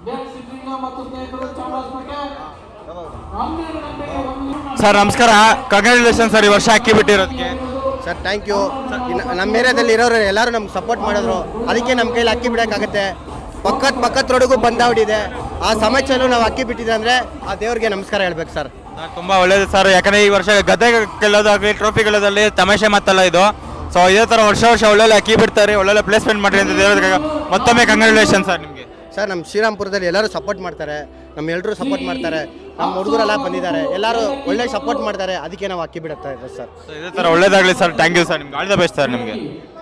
ಸರ್ ನಮಸ್ಕಾರ ಕಂಗ್ರ್ಯಾಚುಲೇಷನ್ ಸರ್ ಈ ವರ್ಷ ಅಕ್ಕಿ ಬಿಟ್ಟಿರೋದಕ್ಕೆ ಸರ್ ಥ್ಯಾಂಕ್ ಯು ನಮ್ಮ ಏರಿಯಾದಲ್ಲಿ ಇರೋರು ಎಲ್ಲರೂ ನಮ್ಗೆ ಸಪೋರ್ಟ್ ಮಾಡಿದ್ರು ಅದಕ್ಕೆ ನಮ್ಮ ಕೈಲಿ ಅಕ್ಕಿ ಬಿಡೋಕ್ಕಾಗತ್ತೆ ಪಕ್ಕದ ಪಕ್ಕದ ರೋಡಿಗೂ ಬಂದಾವಡಿದೆ ಆ ಸಮಸ್ಯೆಲ್ಲೂ ನಾವು ಅಕ್ಕಿ ಬಿಟ್ಟಿದೆ ಅಂದರೆ ಆ ದೇವ್ರಿಗೆ ನಮಸ್ಕಾರ ಹೇಳ್ಬೇಕು ಸರ್ ಸರ್, ತುಂಬಾ ಒಳ್ಳೇದು ಸರ್ ಯಾಕಂದ್ರೆ ಈ ವರ್ಷ ಗದ್ದೆ ಗೆಲ್ಲೋದಾಗ್ಲಿ ಟ್ರೋಫಿ ಗೆಲ್ಲೋದಾಗಲಿ ತಮಾಷೆ ಮಾತಲ್ಲ ಇದು ಸೊ ಇದೇ ತರ ವರ್ಷ ವರ್ಷ ಒಳ್ಳೊಳ್ಳೆ ಅಕ್ಕಿ ಬಿಡ್ತಾರೆ ಒಳ್ಳೊಳ್ಳೆ ಪ್ಲೇಸ್ಮೆಂಟ್ ಮಾಡ್ರಿ ಅಂತ ದೇವ್ರಿಗೆ ಮತ್ತೊಮ್ಮೆ ಕಂಗ್ರ್ಯಾಚುಲೇಷನ್ ಸರ್ ನಿಮಗೆ ಸರ್ ನಮ್ಮ ಶ್ರೀರಾಮ್ಪುರದಲ್ಲಿ ಎಲ್ಲರೂ ಸಪೋರ್ಟ್ ಮಾಡ್ತಾರೆ ನಮ್ಮ ಎಲ್ಲರೂ ಸಪೋರ್ಟ್ ಮಾಡ್ತಾರೆ ನಮ್ಮ ಹುಡುಗರೆಲ್ಲ ಬಂದಿದ್ದಾರೆ ಎಲ್ಲರೂ ಒಳ್ಳೆ ಸಪೋರ್ಟ್ ಮಾಡ್ತಾರೆ ಅದಕ್ಕೆ ನಾವು ಅಕ್ಕಿ ಬಿಡುತ್ತಾ ಇದ್ದೀವಿ ಸರ್ ಇದೇ ತರ ಒಳ್ಳೇದಾಗ್ಲಿ ಸರ್ ಥ್ಯಾಂಕ್ ಯು ಸರ್ ನಿಮ್ಗೆ ಆಲ್ ದ ಬೆಸ್ಟ್ ಸರ್ ನಿಮಗೆ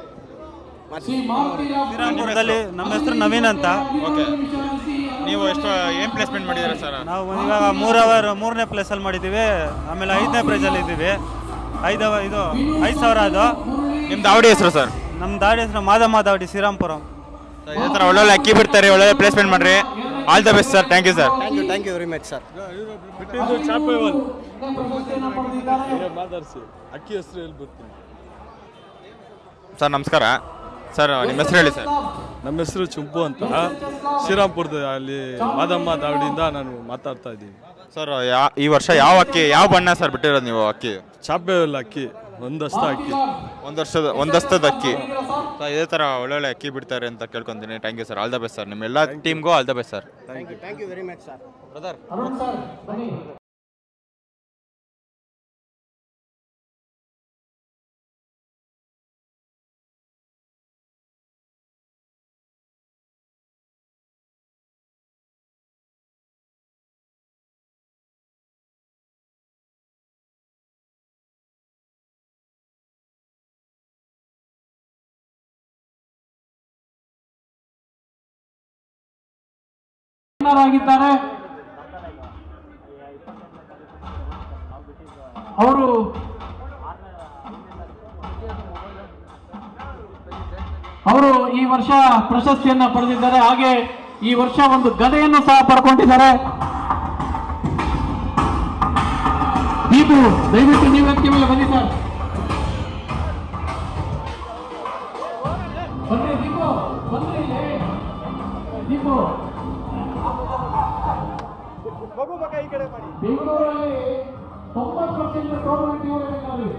ಶ್ರೀರಾಮ್ಪುರದಲ್ಲಿ ನಮ್ಮ ಹೆಸರು ನವೀನ್ ಅಂತ ಓಕೆ ನೀವು ಎಷ್ಟು ಏನು ಪ್ಲೇಸ್ಮೆಂಟ್ ಮಾಡಿದ್ದೀರಾ ಸರ್ ನಾವು ಇವಾಗ ಮೂರು ಅವರ್ ಮೂರನೇ ಪ್ಲೇಸಲ್ಲಿ ಮಾಡಿದ್ದೀವಿ ಆಮೇಲೆ ಐದನೇ ಪ್ರೈಸಲ್ಲಿ ಇದ್ದೀವಿ ಐದು ಇದು ಐದು ಸಾವಿರ ಅದು ನಿಮ್ಮ ದಾವಡಿ ಹೆಸರು ಸರ್ ನಮ್ಮ ದಾಡಿ ಹೆಸರು ಮಾದಮ್ಮ ದಾವಡಿ ಶ್ರೀರಾಮ್ಪುರಂ ಇದೇ ತರ ಒಳ್ಳೊಳ್ಳೆ ಅಕ್ಕಿ ಬಿಡ್ತಾರೆ ಒಳ್ಳೊಳ್ಳೆ ಪ್ಲೇಸ್ಮೆಂಟ್ ಮಾಡ್ರಿ all the best sir thank you sir thank you thank you very much sir ಮಾತಾಡಿಸಿ ಅಕ್ಕಿ ಹೆಸರು ಹೇಳ್ಬಿಡ್ತೀನಿ ಸರ್ ನಮಸ್ಕಾರ ಸರ್ ನಿಮ್ಮ ಹೆಸರು ಹೇಳಿ ಸರ್ ನಮ್ಮ ಹೆಸರು ಚುಂಪು ಅಂತ ಶ್ರೀರಾಮ್ಪುರದ ಅಲ್ಲಿ ಮಾದಮ್ಮ ದಾವಡಿಯಿಂದ ನಾನು ಮಾತಾಡ್ತಾ ಇದ್ದೀನಿ ಸರ್ ಯಾ ಈ ವರ್ಷ ಯಾವ ಅಕ್ಕಿ ಯಾವ ಬಣ್ಣ ಸರ್ ಬಿಟ್ಟಿರೋದು ನೀವು ಅಕ್ಕಿ ಚಾಪೆಲ್ಲ ಅಕ್ಕಿ ಒಂದಷ್ಟ ಅಕ್ಕಿ ಒಂದು ವರ್ಷದ ಒಂದಸ್ತದ ಅಕ್ಕಿ ಸೊ ಇದೇ ಥರ ಒಳ್ಳೊಳ್ಳೆ ಅಕ್ಕಿ ಬಿಡ್ತಾರೆ ಅಂತ ಕೇಳ್ಕೊಂತೀನಿ thank you sir all the best sir ನಿಮ್ಮ ಎಲ್ಲ ಟೀಮ್ಗೂ all the best sir thank you thank you very much sir brother ಆಗಿದ್ದಾರೆ ಅವರು ಅವರು ಈ ವರ್ಷ ಪ್ರಶಸ್ತಿಯನ್ನ ಪಡೆದಿದ್ದಾರೆ ಹಾಗೆ ಈ ವರ್ಷ ಒಂದು ಗದೆಯನ್ನು ಸಹ ಪಡ್ಕೊಂಡಿದ್ದಾರೆ ದೀಪು ದಯವಿಟ್ಟು ನೀವು ವೇದಿಕೆ ಮೇಲೆ ಬನ್ನಿ ಸರ್ ಬನ್ನಿ ದೀಪು ಬನ್ನಿ ಇಲ್ಲಿ. ದೀಪು ಬೆಂಗಳೂರಲ್ಲಿ ತೊಂಬತ್ತು ಪರ್ಸೆಂಟ್ ಟೋರ್ನಮೆಂಟ್ ಇವರೇ ಬೇಕಾದ್ರೆ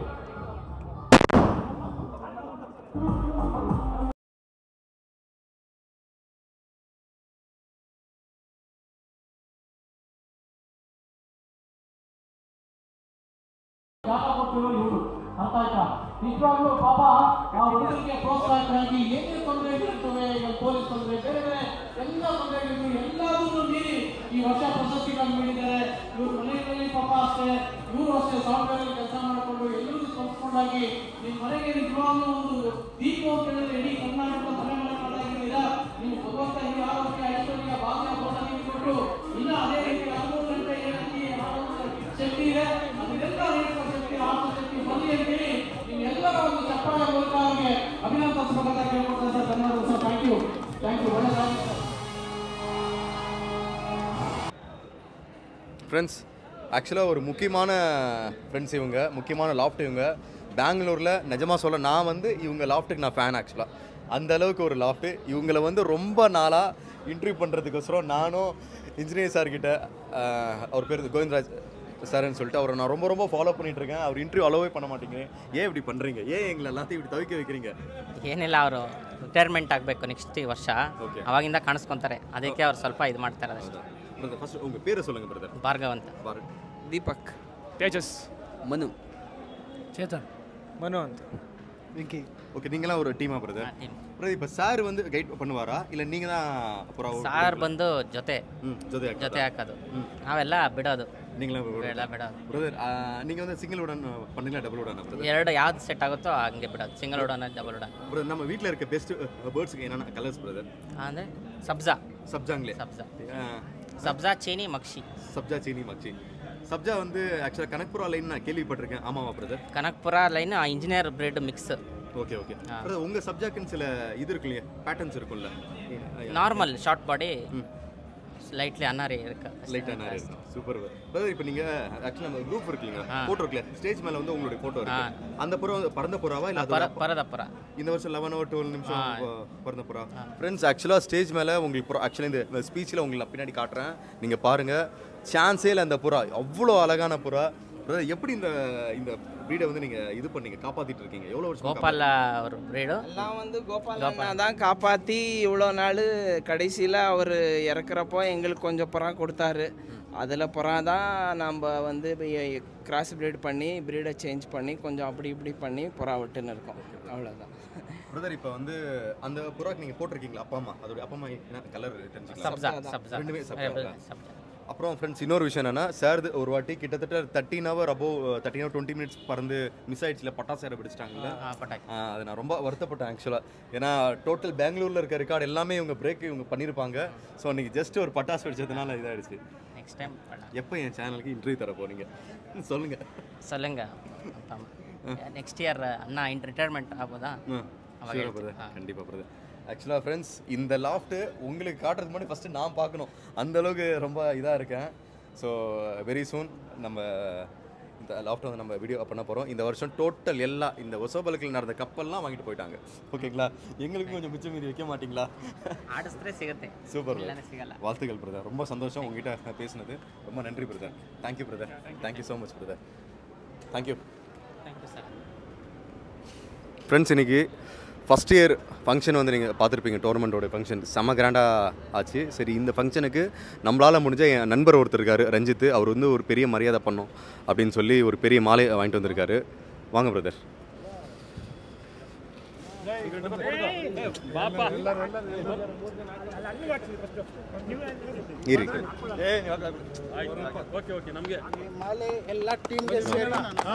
ಜಾಗ ಕೊಟ್ಟಿರೋ ಇವರು ಅರ್ಥ ಆಯ್ತಾ ನಿಜವಾಗ್ಲೂ ಪಾಪ ಆ ಹುಡುಗರಿಗೆ ಪ್ರೋತ್ಸಾಹಕ್ಕಾಗಿ ಏನೇ ತೊಂದರೆಗಳಿರ್ತವೆ ಈಗ ಪೊಲೀಸ್ ತೊಂದರೆ ಬೇರೆ ಬೇರೆ ಎಲ್ಲ ತೊಂದರೆಗಳಿವೆ ಎಲ್ಲದನ್ನು ಮೀರಿ ಈ ವರ್ಷ ಪ್ರಶಸ್ತಿಗಳನ್ನು ನೀಡಿದ್ದಾರೆ ಇವರು ಮನೆಯಲ್ಲಿ ಪಾಪ ಅಷ್ಟೇ ಇವರು ಅಷ್ಟೇ ಸಾಫ್ಟ್ವೇರ್ ಕೆಲಸ ಮಾಡಿಕೊಂಡು ಎಲ್ಲರಿಗೂ ಸ್ಪಂದಿಸ್ಕೊಂಡಾಗಿ ನಿಮ್ಮ ಮನೆಗೆ ನಿಜವಾಗ್ಲೂ ಒಂದು ದೀಪ ಅಂತ ಹೇಳಿದ್ರೆ ಇಡೀ ಕರ್ನಾಟಕ ಮನೆ ಮನೆ ಮಾಡಾಗಿದ್ದೀರಾ ನೀವು ಭಗವಂತ ಈ ಆರೋಗ್ಯ ಐಶ್ವರ್ಯ ಭಾಗ್ಯ ಬೋಧನೆ ಕೊಟ್ಟು ಇನ್ನ ಅದೇ ರೀತಿ ಹದಿಮೂರು ಗಂಟೆ ಏನಕ್ಕೆ ಶಕ್ತಿ ಇದೆ ಅದನ್ನೆಲ್ಲ ನೀಡುವ ಶಕ್ತಿ ಆತ್ಮಶಕ್ತಿ ಬರಲಿ ಅಂತ ಹೇಳಿ ನಿಮ್ಮೆಲ್ಲರ ಒಂದು ಚಪ್ಪಾಳೆ ಮೂಲಕ ಅವರಿಗೆ ಅಭಿನಂದಿಸಬೇಕಂತ ಕೇಳ್ಕೊಳ್ತಾ ಸರ್ ಧನ್ಯವಾದ sir thank you thank you ಒಳ್ಳೆದಾಗಲಿ ಸರ್ ஃப்ரெண்ட்ஸ் ஆக்சுவலாக ஒரு முக்கியமான ஃப்ரெண்ட்ஸ் இவங்க முக்கியமான லாஃப்ட் இவங்க பெங்களூரில் நிஜமாக சொல்ல நான் வந்து இவங்க லாஃப்ட்டுக்கு நான் ஃபேன் ஆக்சுவலாக அந்த அளவுக்கு ஒரு லாஃப்ட்டு இவங்களை வந்து ரொம்ப நாளாக இன்டர்வியூ பண்ணுறதுக்கோசரம் நானும் இன்ஜினியர் சார்கிட்ட அவர் பேர் கோவிந்தராஜ் சார்னு சொல்லிட்டு அவரை நான் ரொம்ப ரொம்ப ஃபாலோ பண்ணிட்டு இருக்கேன் அவர் இன்டர்வியூ அலோவே பண்ண மாட்டேங்கிறேன் ஏன் இப்படி பண்ணுறீங்க ஏன் எங்களை எல்லாத்தையும் இப்படி தவிக்க வைக்கிறீங்க ಏನಿಲ್ಲ ಅವರು ರಿಟೈರ್ಮೆಂಟ್ ಆಗಬೇಕು ನೆಕ್ಸ್ಟ್ ಈ ವರ್ಷ ಅವಾಗಿಂದ ಕಾಣಿಸ್ಕೊಂತಾರೆ ಅದಕ್ಕೆ ಅವ್ರು ಸ್ವಲ್ಪ ಇದು ಮಾಡ್ತಾರೆ ಅದಷ್ಟೇ பிரதர் ஃபர்ஸ்ட் உங்கள் பேரை சொல்லுங்கள் பிரதர் ಭಾರ್ಗವ್ ಅಂತ பாரு ದೀಪಕ್ தேஜஸ் ಮನು ಚೇತನ್ மனு ಅಂತ விக்கி ஓகே நீங்களாம் ஒரு டீமா பிரதர் பிரதர் இப்போ சார் வந்து கைட் பண்ணுவாரா இல்லை நீங்கள் தான் அப்புறம் ಸಾರ್ ಬಂದು ಜೊತೆ ம் ஜொதை ಹಾಕೋದಾ? ಜೊತೆ ಹಾಕೋದು ನಾವೆಲ್ಲ ಬಿಡೋದು நீங்களும் ಎಲ್ಲ ಬಿಡೋದು பிரதர் நீங்கள் வந்து சிங்கிள் உடன் பண்ணீங்களா டபுள் உடன் பிரதர் ಎರಡು ಯಾವ್ದು ಸೆಟ್ ಆಗುತ್ತೋ ಹಂಗೆ ಬಿಡೋದು ಸಿಂಗಲ್ ಉಡಾನ ಡಬಲ್ ಉಡಾನ್ பிரதர் நம்ம வீட்டில் இருக்க பெஸ்ட் பேர்ட்ஸ்க்கு என்னென்ன கலர்ஸ் பிரதர் ಅಂದರೆ ಸಬ್ಜಾ சப்ஜாங்களே ಸಬ್ಜಾ ಸಬ್ಜಾ ಚೀನಿ ಮಕ್ಷಿ சப்ஜா சீனி மச்சி சப்ஜா வந்து ஆக்சுவலாக கனக்புரா லைன் நான் கேள்விப்பட்டிருக்கேன் ஆமாவா brother Kanakapura line engineer breed mix okay okay brother உங்க சப்ஜெக்ட்னு சில இது இருக்கு இல்லையா பேட்டர்ன்ஸ் இருக்கும்ல நார்மல் ஷார்ட் பாடி லைட்லி அன்னாரி இருக்கு லைட் ஆனா சூப்பர் பிரதர் இப்போ நீங்க ஆக்சுவலி நம்ம குரூப் இருக்கீங்க போட்டோ இருக்குல்ல ஸ்டேஜ் மேல வந்து உங்களுடைய போட்டோ இருக்கு அந்த புறா வந்து பறந்த புறாவா இல்ல பர- அது பரத புறா. இந்த வருஷம் லெவன் ஹவர் டுவெல் நிமிஷம் ஆ. ப- பறந்த புறா ஃப்ரெண்ட்ஸ் ஆக்சுவலாக ஸ்டேஜ் மேலே உங்களுக்கு புறா ஆக்சுவலி இந்த ஸ்பீச்சில் உங்களுக்கு நான் பின்னாடி காட்டுறேன் நீங்கள் பாருங்கள் சான்ஸே இல்லை அந்த புறா அவ்வளோ அழகான புறா பிரதர் எப்படி இந்த இந்த ப்ரீடை வந்து நீங்கள் இது பண்ணீங்க காப்பாற்றிட்டு இருக்கீங்க எவ்வளோ வருஷம் கோபால ஒரு பிரீடு எல்லாம் வந்து கோபால் அண்ணா தான் காப்பாற்றி இவ்வளோ நாள் கடைசியில் அவர் இறக்குறப்போ எங்களுக்கு கொஞ்சம் புறா கொடுத்தாரு அதில் புறா தான் நம்ம வந்து கிராஸ் பிரீட் பண்ணி பிரீடை சேஞ்ச் பண்ணி கொஞ்சம் அப்படி இப்படி பண்ணி புறா விட்டுன்னு இருக்கோம் அவ்வளோதான் பிரதர் இப்போ வந்து அந்த புறாக்கு நீங்கள் போட்டிருக்கீங்களா அப்பா அம்மா அதோட அப்பா அம்மா என்ன கலர் சப்ஜா, தெரிஞ்சுக்கலாம் சப்ஜா. ரெண்டுமே சப்ஜா. சப்ஜா அப்புறம் ஃப்ரெண்ட்ஸ் இன்னொரு விஷயம் என்னன்னா சார் ஒரு வாட்டி கிட்டத்தட்ட thirteen hour above thirteen hour twenty minutes பறந்து மிஸ் ஆயிடுச்சுல பட்டாசு ஏற பிடிச்சிட்டாங்கல்ல ஆ, பட்டாசு. ஆ, அது நான் ரொம்ப வருத்தப்பட்டேன் ஆக்சுவலாக ஏன்னா டோட்டல் பெங்களூரில் இருக்க ரெக்கார்டு எல்லாமே இவங்க பிரேக் இவங்க பண்ணியிருப்பாங்க ஸோ அன்றைக்கி ஜஸ்ட் ஒரு பட்டாசு வெடிச்சதுனால இதாகிடுச்சு நெக்ஸ்ட் டைம் எப்போ என் சேனலுக்கு இன்டர்வியூ தர போறீங்க சொல்லுங்க சொல்லுங்க நெக்ஸ்ட் இயர் அண்ணா ரிட்டையர்மெண்ட் ஆகுதா அವಾಗ Sure, ಹೇಳ್ತೀನಿ. brother. கண்டிப்பா பிரதர் ஆக்சுவலாக ஃப்ரெண்ட்ஸ் இந்த லாஃப்ட்டு உங்களுக்கு காட்டுறதுக்கு முன்னாடி ஃபஸ்ட்டு நான் பார்க்கணும் அந்த அளவுக்கு ரொம்ப இதாக இருக்கேன் ஸோ வெரி சூன் நம்ம இந்த லாஃப்ட் வந்து நம்ம வீடியோ பண்ண போகிறோம் இந்த வருஷம் டோட்டல் எல்லா இந்த ஒசோபலுக்கில் நடந்த கப்பல்லாம் வாங்கிட்டு போயிட்டாங்க ஓகேங்களா எங்களுக்கு கொஞ்சம் மிச்சம் மீதி வைக்க மாட்டீங்களா ಆಡಿಸಿದ್ರೆ ಸಿಗುತ್ತೆ சூப்பர் ಇಲ್ಲಾಂದ್ರೆ ಸಿಗಲ್ಲ வாழ்த்துக்கள் பிரதர் ரொம்ப சந்தோஷம் உங்ககிட்ட பேசினது ரொம்ப நன்றி brother thank you brother thank you so much brother thank you thank you sir friends இன்னைக்கு ஃபஸ்ட் இயர் ஃபங்க்ஷன் வந்து நீங்கள் பார்த்துருப்பீங்க டோர்னமெண்ட்டோட ஃபங்க்ஷன் செம்ம கிராண்டாக ஆச்சு சரி இந்த ஃபங்க்ஷனுக்கு நம்மளால் முடிஞ்ச என் நண்பர் ஒருத்தர் இருக்காரு ரஞ்சித் அவர் வந்து ஒரு பெரிய மரியாதை பண்ணோம் அப்படின்னு சொல்லி ஒரு பெரிய மாலை வாங்கிட்டு வந்திருக்காரு வாங்க பிரதர் ಇರಿ ಓಕೆ ಓಕೆ ನಮಗೆ ಮಾಲೆ ಎಲ್ಲ ಟೀಮ್ಗೆ ಸೇರಿ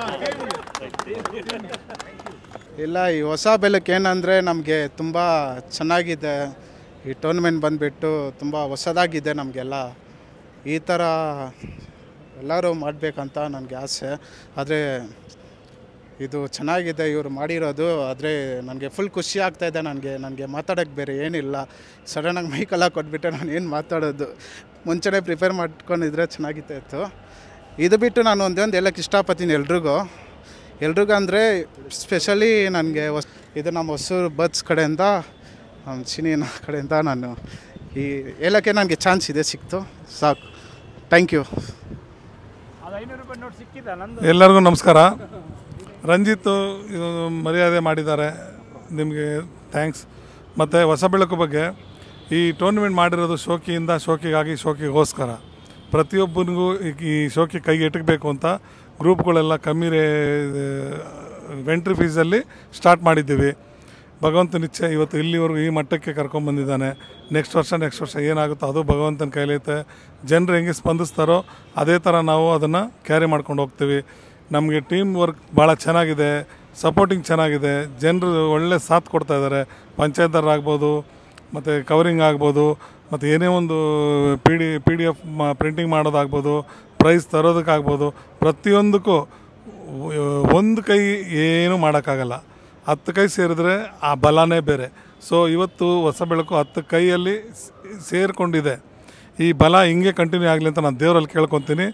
ಇಲ್ಲ ಈ ಹೊಸ ಬೆಲಕ್ಕೆ ಏನಂದರೆ ನಮಗೆ ತುಂಬ ಚೆನ್ನಾಗಿದೆ ಈ ಟೂರ್ನಮೆಂಟ್ ಬಂದುಬಿಟ್ಟು ತುಂಬ ಹೊಸದಾಗಿದೆ ನಮಗೆಲ್ಲ ಈ ಥರ ಎಲ್ಲರೂ ಮಾಡಬೇಕಂತ ನನಗೆ ಆಸೆ ಆದರೆ ಇದು ಚೆನ್ನಾಗಿದೆ ಇವರು ಮಾಡಿರೋದು ಆದರೆ ನನಗೆ ಫುಲ್ ಖುಷಿ ಆಗ್ತಾಯಿದೆ ನನಗೆ ನನಗೆ ಮಾತಾಡೋಕ್ಕೆ ಬೇರೆ ಏನಿಲ್ಲ ಸಡನ್ನಾಗಿ ಮೈಕೆಲ್ಲ ಕೊಟ್ಬಿಟ್ಟೆ ನಾನು ಏನು ಮಾತಾಡೋದು ಮುಂಚೆನೇ ಪ್ರಿಪೇರ್ ಮಾಡ್ಕೊಂಡಿದ್ರೆ ಚೆನ್ನಾಗಿತ್ತು ಇತ್ತು ಇದು ಬಿಟ್ಟು ನಾನು ಒಂದೊಂದು ಹೇಳೋಕ್ಕೆ ಇಷ್ಟಪಡ್ತೀನಿ ಎಲ್ರಿಗೂ ಎಲ್ರಿಗೂ ಅಂದರೆ ಸ್ಪೆಷಲಿ ನನಗೆ ಹೊಸ್ ಇದು ನಮ್ಮ ಹೊಸೂರು ಬರ್ಡ್ಸ್ ಕಡೆಯಿಂದ ನಮ್ಮ ಚಿನಿನ ಕಡೆಯಿಂದ ನಾನು ಈ ಹೇಳೋಕ್ಕೆ ನನಗೆ ಚಾನ್ಸ್ ಇದೆ ಸಿಕ್ತು ಸಾಕು ಥ್ಯಾಂಕ್ ಯು ಅದು ಐನೂರು ರೂಪಾಯಿ ನೋಟ್ ಸಿಕ್ಕಿದ ನಂದು ಎಲ್ಲರಿಗೂ ನಮಸ್ಕಾರ ರಂಜಿತ್ ಇದು ಮರ್ಯಾದೆ ಮಾಡಿದ್ದಾರೆ ನಿಮಗೆ ಥ್ಯಾಂಕ್ಸ್ ಮತ್ತು ಹೊಸ ಬೆಳಕು ಬಗ್ಗೆ ಈ ಟೂರ್ನಮೆಂಟ್ ಮಾಡಿರೋದು ಶೋಕಿಯಿಂದ ಶೋಕಿಗಾಗಿ ಶೋಕಿಗೋಸ್ಕರ ಪ್ರತಿಯೊಬ್ಬನಿಗೂ ಈ- ಈ ಶೋಕಿ ಕೈಗೆ ಎಟಕಬೇಕು ಅಂತ ಗ್ರೂಪ್ಗಳೆಲ್ಲ ಕಮ್ಮಿ ರೇ ವೆಂಟ್ರಿ ಫೀಸಲ್ಲಿ ಸ್ಟಾರ್ಟ್ ಮಾಡಿದ್ದೀವಿ ಭಗವಂತನ ಇಚ್ಛೆ ಇವತ್ತು ಇಲ್ಲಿವರೆಗೂ ಈ ಮಟ್ಟಕ್ಕೆ ಕರ್ಕೊಂಬಂದಿದ್ದಾನೆ ನೆಕ್ಸ್ಟ್ ವರ್ಷ ನೆಕ್ಸ್ಟ್ ವರ್ಷ ಏನಾಗುತ್ತೋ ಅದು ಭಗವಂತನ ಕೈಲೈತೆ ಜನರು ಹೆಂಗೆ ಸ್ಪಂದಿಸ್ತಾರೋ ಅದೇ ಥರ ನಾವು ಅದನ್ನು ಕ್ಯಾರಿ ಮಾಡ್ಕೊಂಡು ಹೋಗ್ತೀವಿ ನಮಗೆ ಟೀಮ್ ವರ್ಕ್ ಭಾಳ ಚೆನ್ನಾಗಿದೆ ಸಪೋರ್ಟಿಂಗ್ ಚೆನ್ನಾಗಿದೆ ಜನರು ಒಳ್ಳೆ ಸಾಥ್ ಕೊಡ್ತಾ ಇದ್ದಾರೆ ಪಂಚಾಯತ್ದಾರರಾಗ್ಬೋದು ಮತ್ತು ಕವರಿಂಗ್ ಆಗ್ಬೋದು ಮತ್ತು ಏನೇ ಒಂದು P D P D F printing ಮಾಡೋದಾಗ್ಬೋದು ಪ್ರೈಸ್ ತರೋದಕ್ಕಾಗ್ಬೋದು ಪ್ರತಿಯೊಂದಕ್ಕೂ ಒಂದು ಕೈ ಏನೂ ಮಾಡೋಕ್ಕಾಗಲ್ಲ ಹತ್ತು ಕೈ ಸೇರಿದ್ರೆ ಆ ಬಲನೇ ಬೇರೆ ಸೊ ಇವತ್ತು ಹೊಸ ಬೆಳಕು ಹತ್ತು ಕೈಯಲ್ಲಿ ಸ್- ಸೇರಿಕೊಂಡಿದೆ ಈ ಬಲ ಹಿಂಗೆ ಕಂಟಿನ್ಯೂ ಆಗಲಿ ಅಂತ ನಾನು ದೇವರಲ್ಲಿ ಕೇಳ್ಕೊತೀನಿ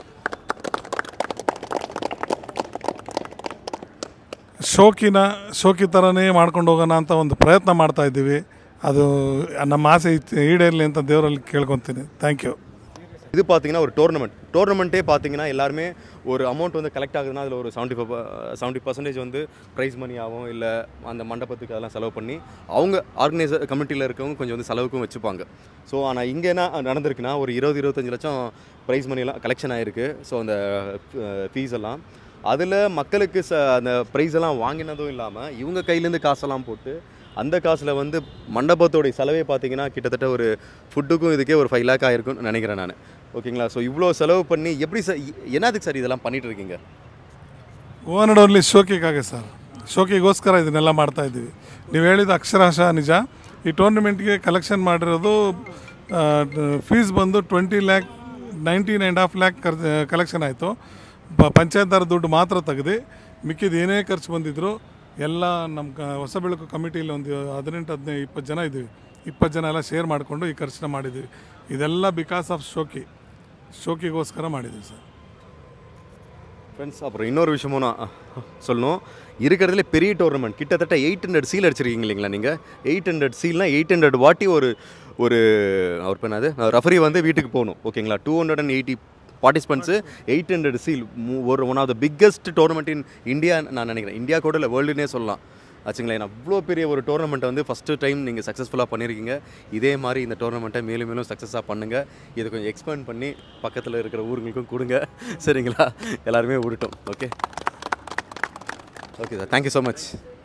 ಶೋಕಿನ ಶೋಕಿ ಥರನೇ ಮಾಡ್ಕೊಂಡು ಹೋಗೋಣ ಅಂತ ಒಂದು ಪ್ರಯತ್ನ ಮಾಡ್ತಾ ಇದ್ದೀವಿ ಅದು ನಮ್ಮ ಆಸೆ ಇಚ್- ಈಡೇರಲಿ ಅಂತ ದೇವರಲ್ಲಿ ಕೇಳ್ಕೊತೀನಿ ಥ್ಯಾಂಕ್ ಯು இது பார்த்தீங்கன்னா ஒரு டோர்னமெண்ட் டோர்னமெண்ட்டே பார்த்தீங்கன்னா எல்லாருமே ஒரு அமௌண்ட் வந்து கலெக்ட் ஆகுதுன்னா அதில் ஒரு செவன்ட்டி ஃபைவ் செவன்ட்டி பர்சன்டேஜ் வந்து ப்ரைஸ் மணி ஆகும் இல்லை அந்த மண்டபத்துக்கு அதெல்லாம் செலவு பண்ணி அவங்க ஆர்கனைசர் கமிட்டியில் இருக்கவங்க கொஞ்சம் வந்து செலவுக்கும் வச்சுப்பாங்க ஸோ ஆனால் இங்கே என்ன நடந்திருக்குன்னா ஒரு இருபது இருபத்தஞ்சு லட்சம் ப்ரைஸ் மணியெல்லாம் கலெக்ஷன் ஆகிருக்கு ஸோ அந்த ஃபீஸ் எல்லாம் அதில் மக்களுக்கு ச அந்த ப்ரைஸ் எல்லாம் வாங்கினதும் இல்லாமல் இவங்க கையிலேருந்து காசெல்லாம் போட்டு அந்த காசில் வந்து மண்டபத்தோடைய செலவே பார்த்தீங்கன்னா கிட்டத்தட்ட ஒரு ஃபுட்டுக்கும் இதுக்கே ஒரு ஃபைவ் லேக் ஆயிருக்கும்னு நினைக்கிறேன் நான் ஓகேங்களா ஸோ இவ்வளோ செலவு பண்ணி எப்படி சார் என்னதுக்கு சார் இதெல்லாம் பண்ணிட்டு இருக்கீங்க ಓನ್ ಆ್ಯಂಡ್ ಓನ್ಲಿ ಶೋಕಿಗಾಗೆ ಸರ್ ಶೋಕಿಗೋಸ್ಕರ ಇದನ್ನೆಲ್ಲ ಮಾಡ್ತಾ ಇದ್ದೀವಿ ನೀವು ಹೇಳಿದ ಅಕ್ಷರಶಃ ನಿಜ ಈ ಟೂರ್ನಮೆಂಟ್ಗೆ ಕಲೆಕ್ಷನ್ ಮಾಡಿರೋದು ಫೀಸ್ ಬಂದು twenty lakh nineteen and half lakh ಖರ್ಚು ಕಲೆಕ್ಷನ್ ಆಯಿತು ಪಂಚಾಯತ್ದಾರ ದುಡ್ಡು ಮಾತ್ರ ತೆಗೆದು ಮಿಕ್ಕಿದ ಏನೇ ಖರ್ಚು ಬಂದಿದ್ರು ಎಲ್ಲ ನಮ್ಮ ಕ ಹೊಸ ಬೆಳಕು ಕಮಿಟಿಲಿ ಒಂದು ಹದಿನೆಂಟು ಹದಿನೈದು ಇಪ್ಪತ್ತು ಜನ ಇದ್ದೀವಿ ಇಪ್ಪತ್ತು ಜನ ಎಲ್ಲ ಶೇರ್ ಮಾಡಿಕೊಂಡು ಈ ಖರ್ಚನ್ನ ಮಾಡಿದ್ದೀವಿ ಇದೆಲ್ಲ ಬಿಕಾಸ್ ಆಫ್ ಶೋಕಿ ಶೋಕಿಗೋಸ್ಕರ ಮಾಡಿದ್ದೀವಿ ಸರ್ ஃப்ரெண்ட்ஸ் அப்புறம் இன்னொரு விஷயமும் நான் சொல்லணும் இருக்கிறதுல பெரிய டோர்னமெண்ட் கிட்டத்தட்ட எயிட் ஹண்ட்ரட் சீல் அடிச்சிருக்கீங்க இல்லைங்களா நீங்கள் எயிட் ஹண்ட்ரட் சீல்னால் எயிட் ஹண்ட்ரட் வாட்டி ஒரு ஒரு அவர் பண்ணாது ரெஃபரி வந்து வீட்டுக்கு போகணும் ஓகேங்களா two hundred and eighty participants eight hundred seal ஒரு one of the biggest tournament in India நான் நினைக்கிறேன் இந்தியா கூட இல்லை வேர்ல்டுனே சொல்லலாம் ஆச்சுங்களா அவ்வளோ பெரிய ஒரு டோர்னமெண்ட்டை வந்து ஃபஸ்ட்டு டைம் நீங்கள் சக்ஸஸ்ஃபுல்லாக பண்ணியிருக்கீங்க இதே மாதிரி இந்த டோர்னமெண்ட்டை மேலும் மேலும் சக்ஸஸாக பண்ணுங்கள் இதை கொஞ்சம் எக்ஸ்பேண்ட் பண்ணி பக்கத்தில் இருக்கிற ஊருங்களுக்கும் கொடுங்க சரிங்களா எல்லாருமே விடட்டும் okay okay sir thank you so much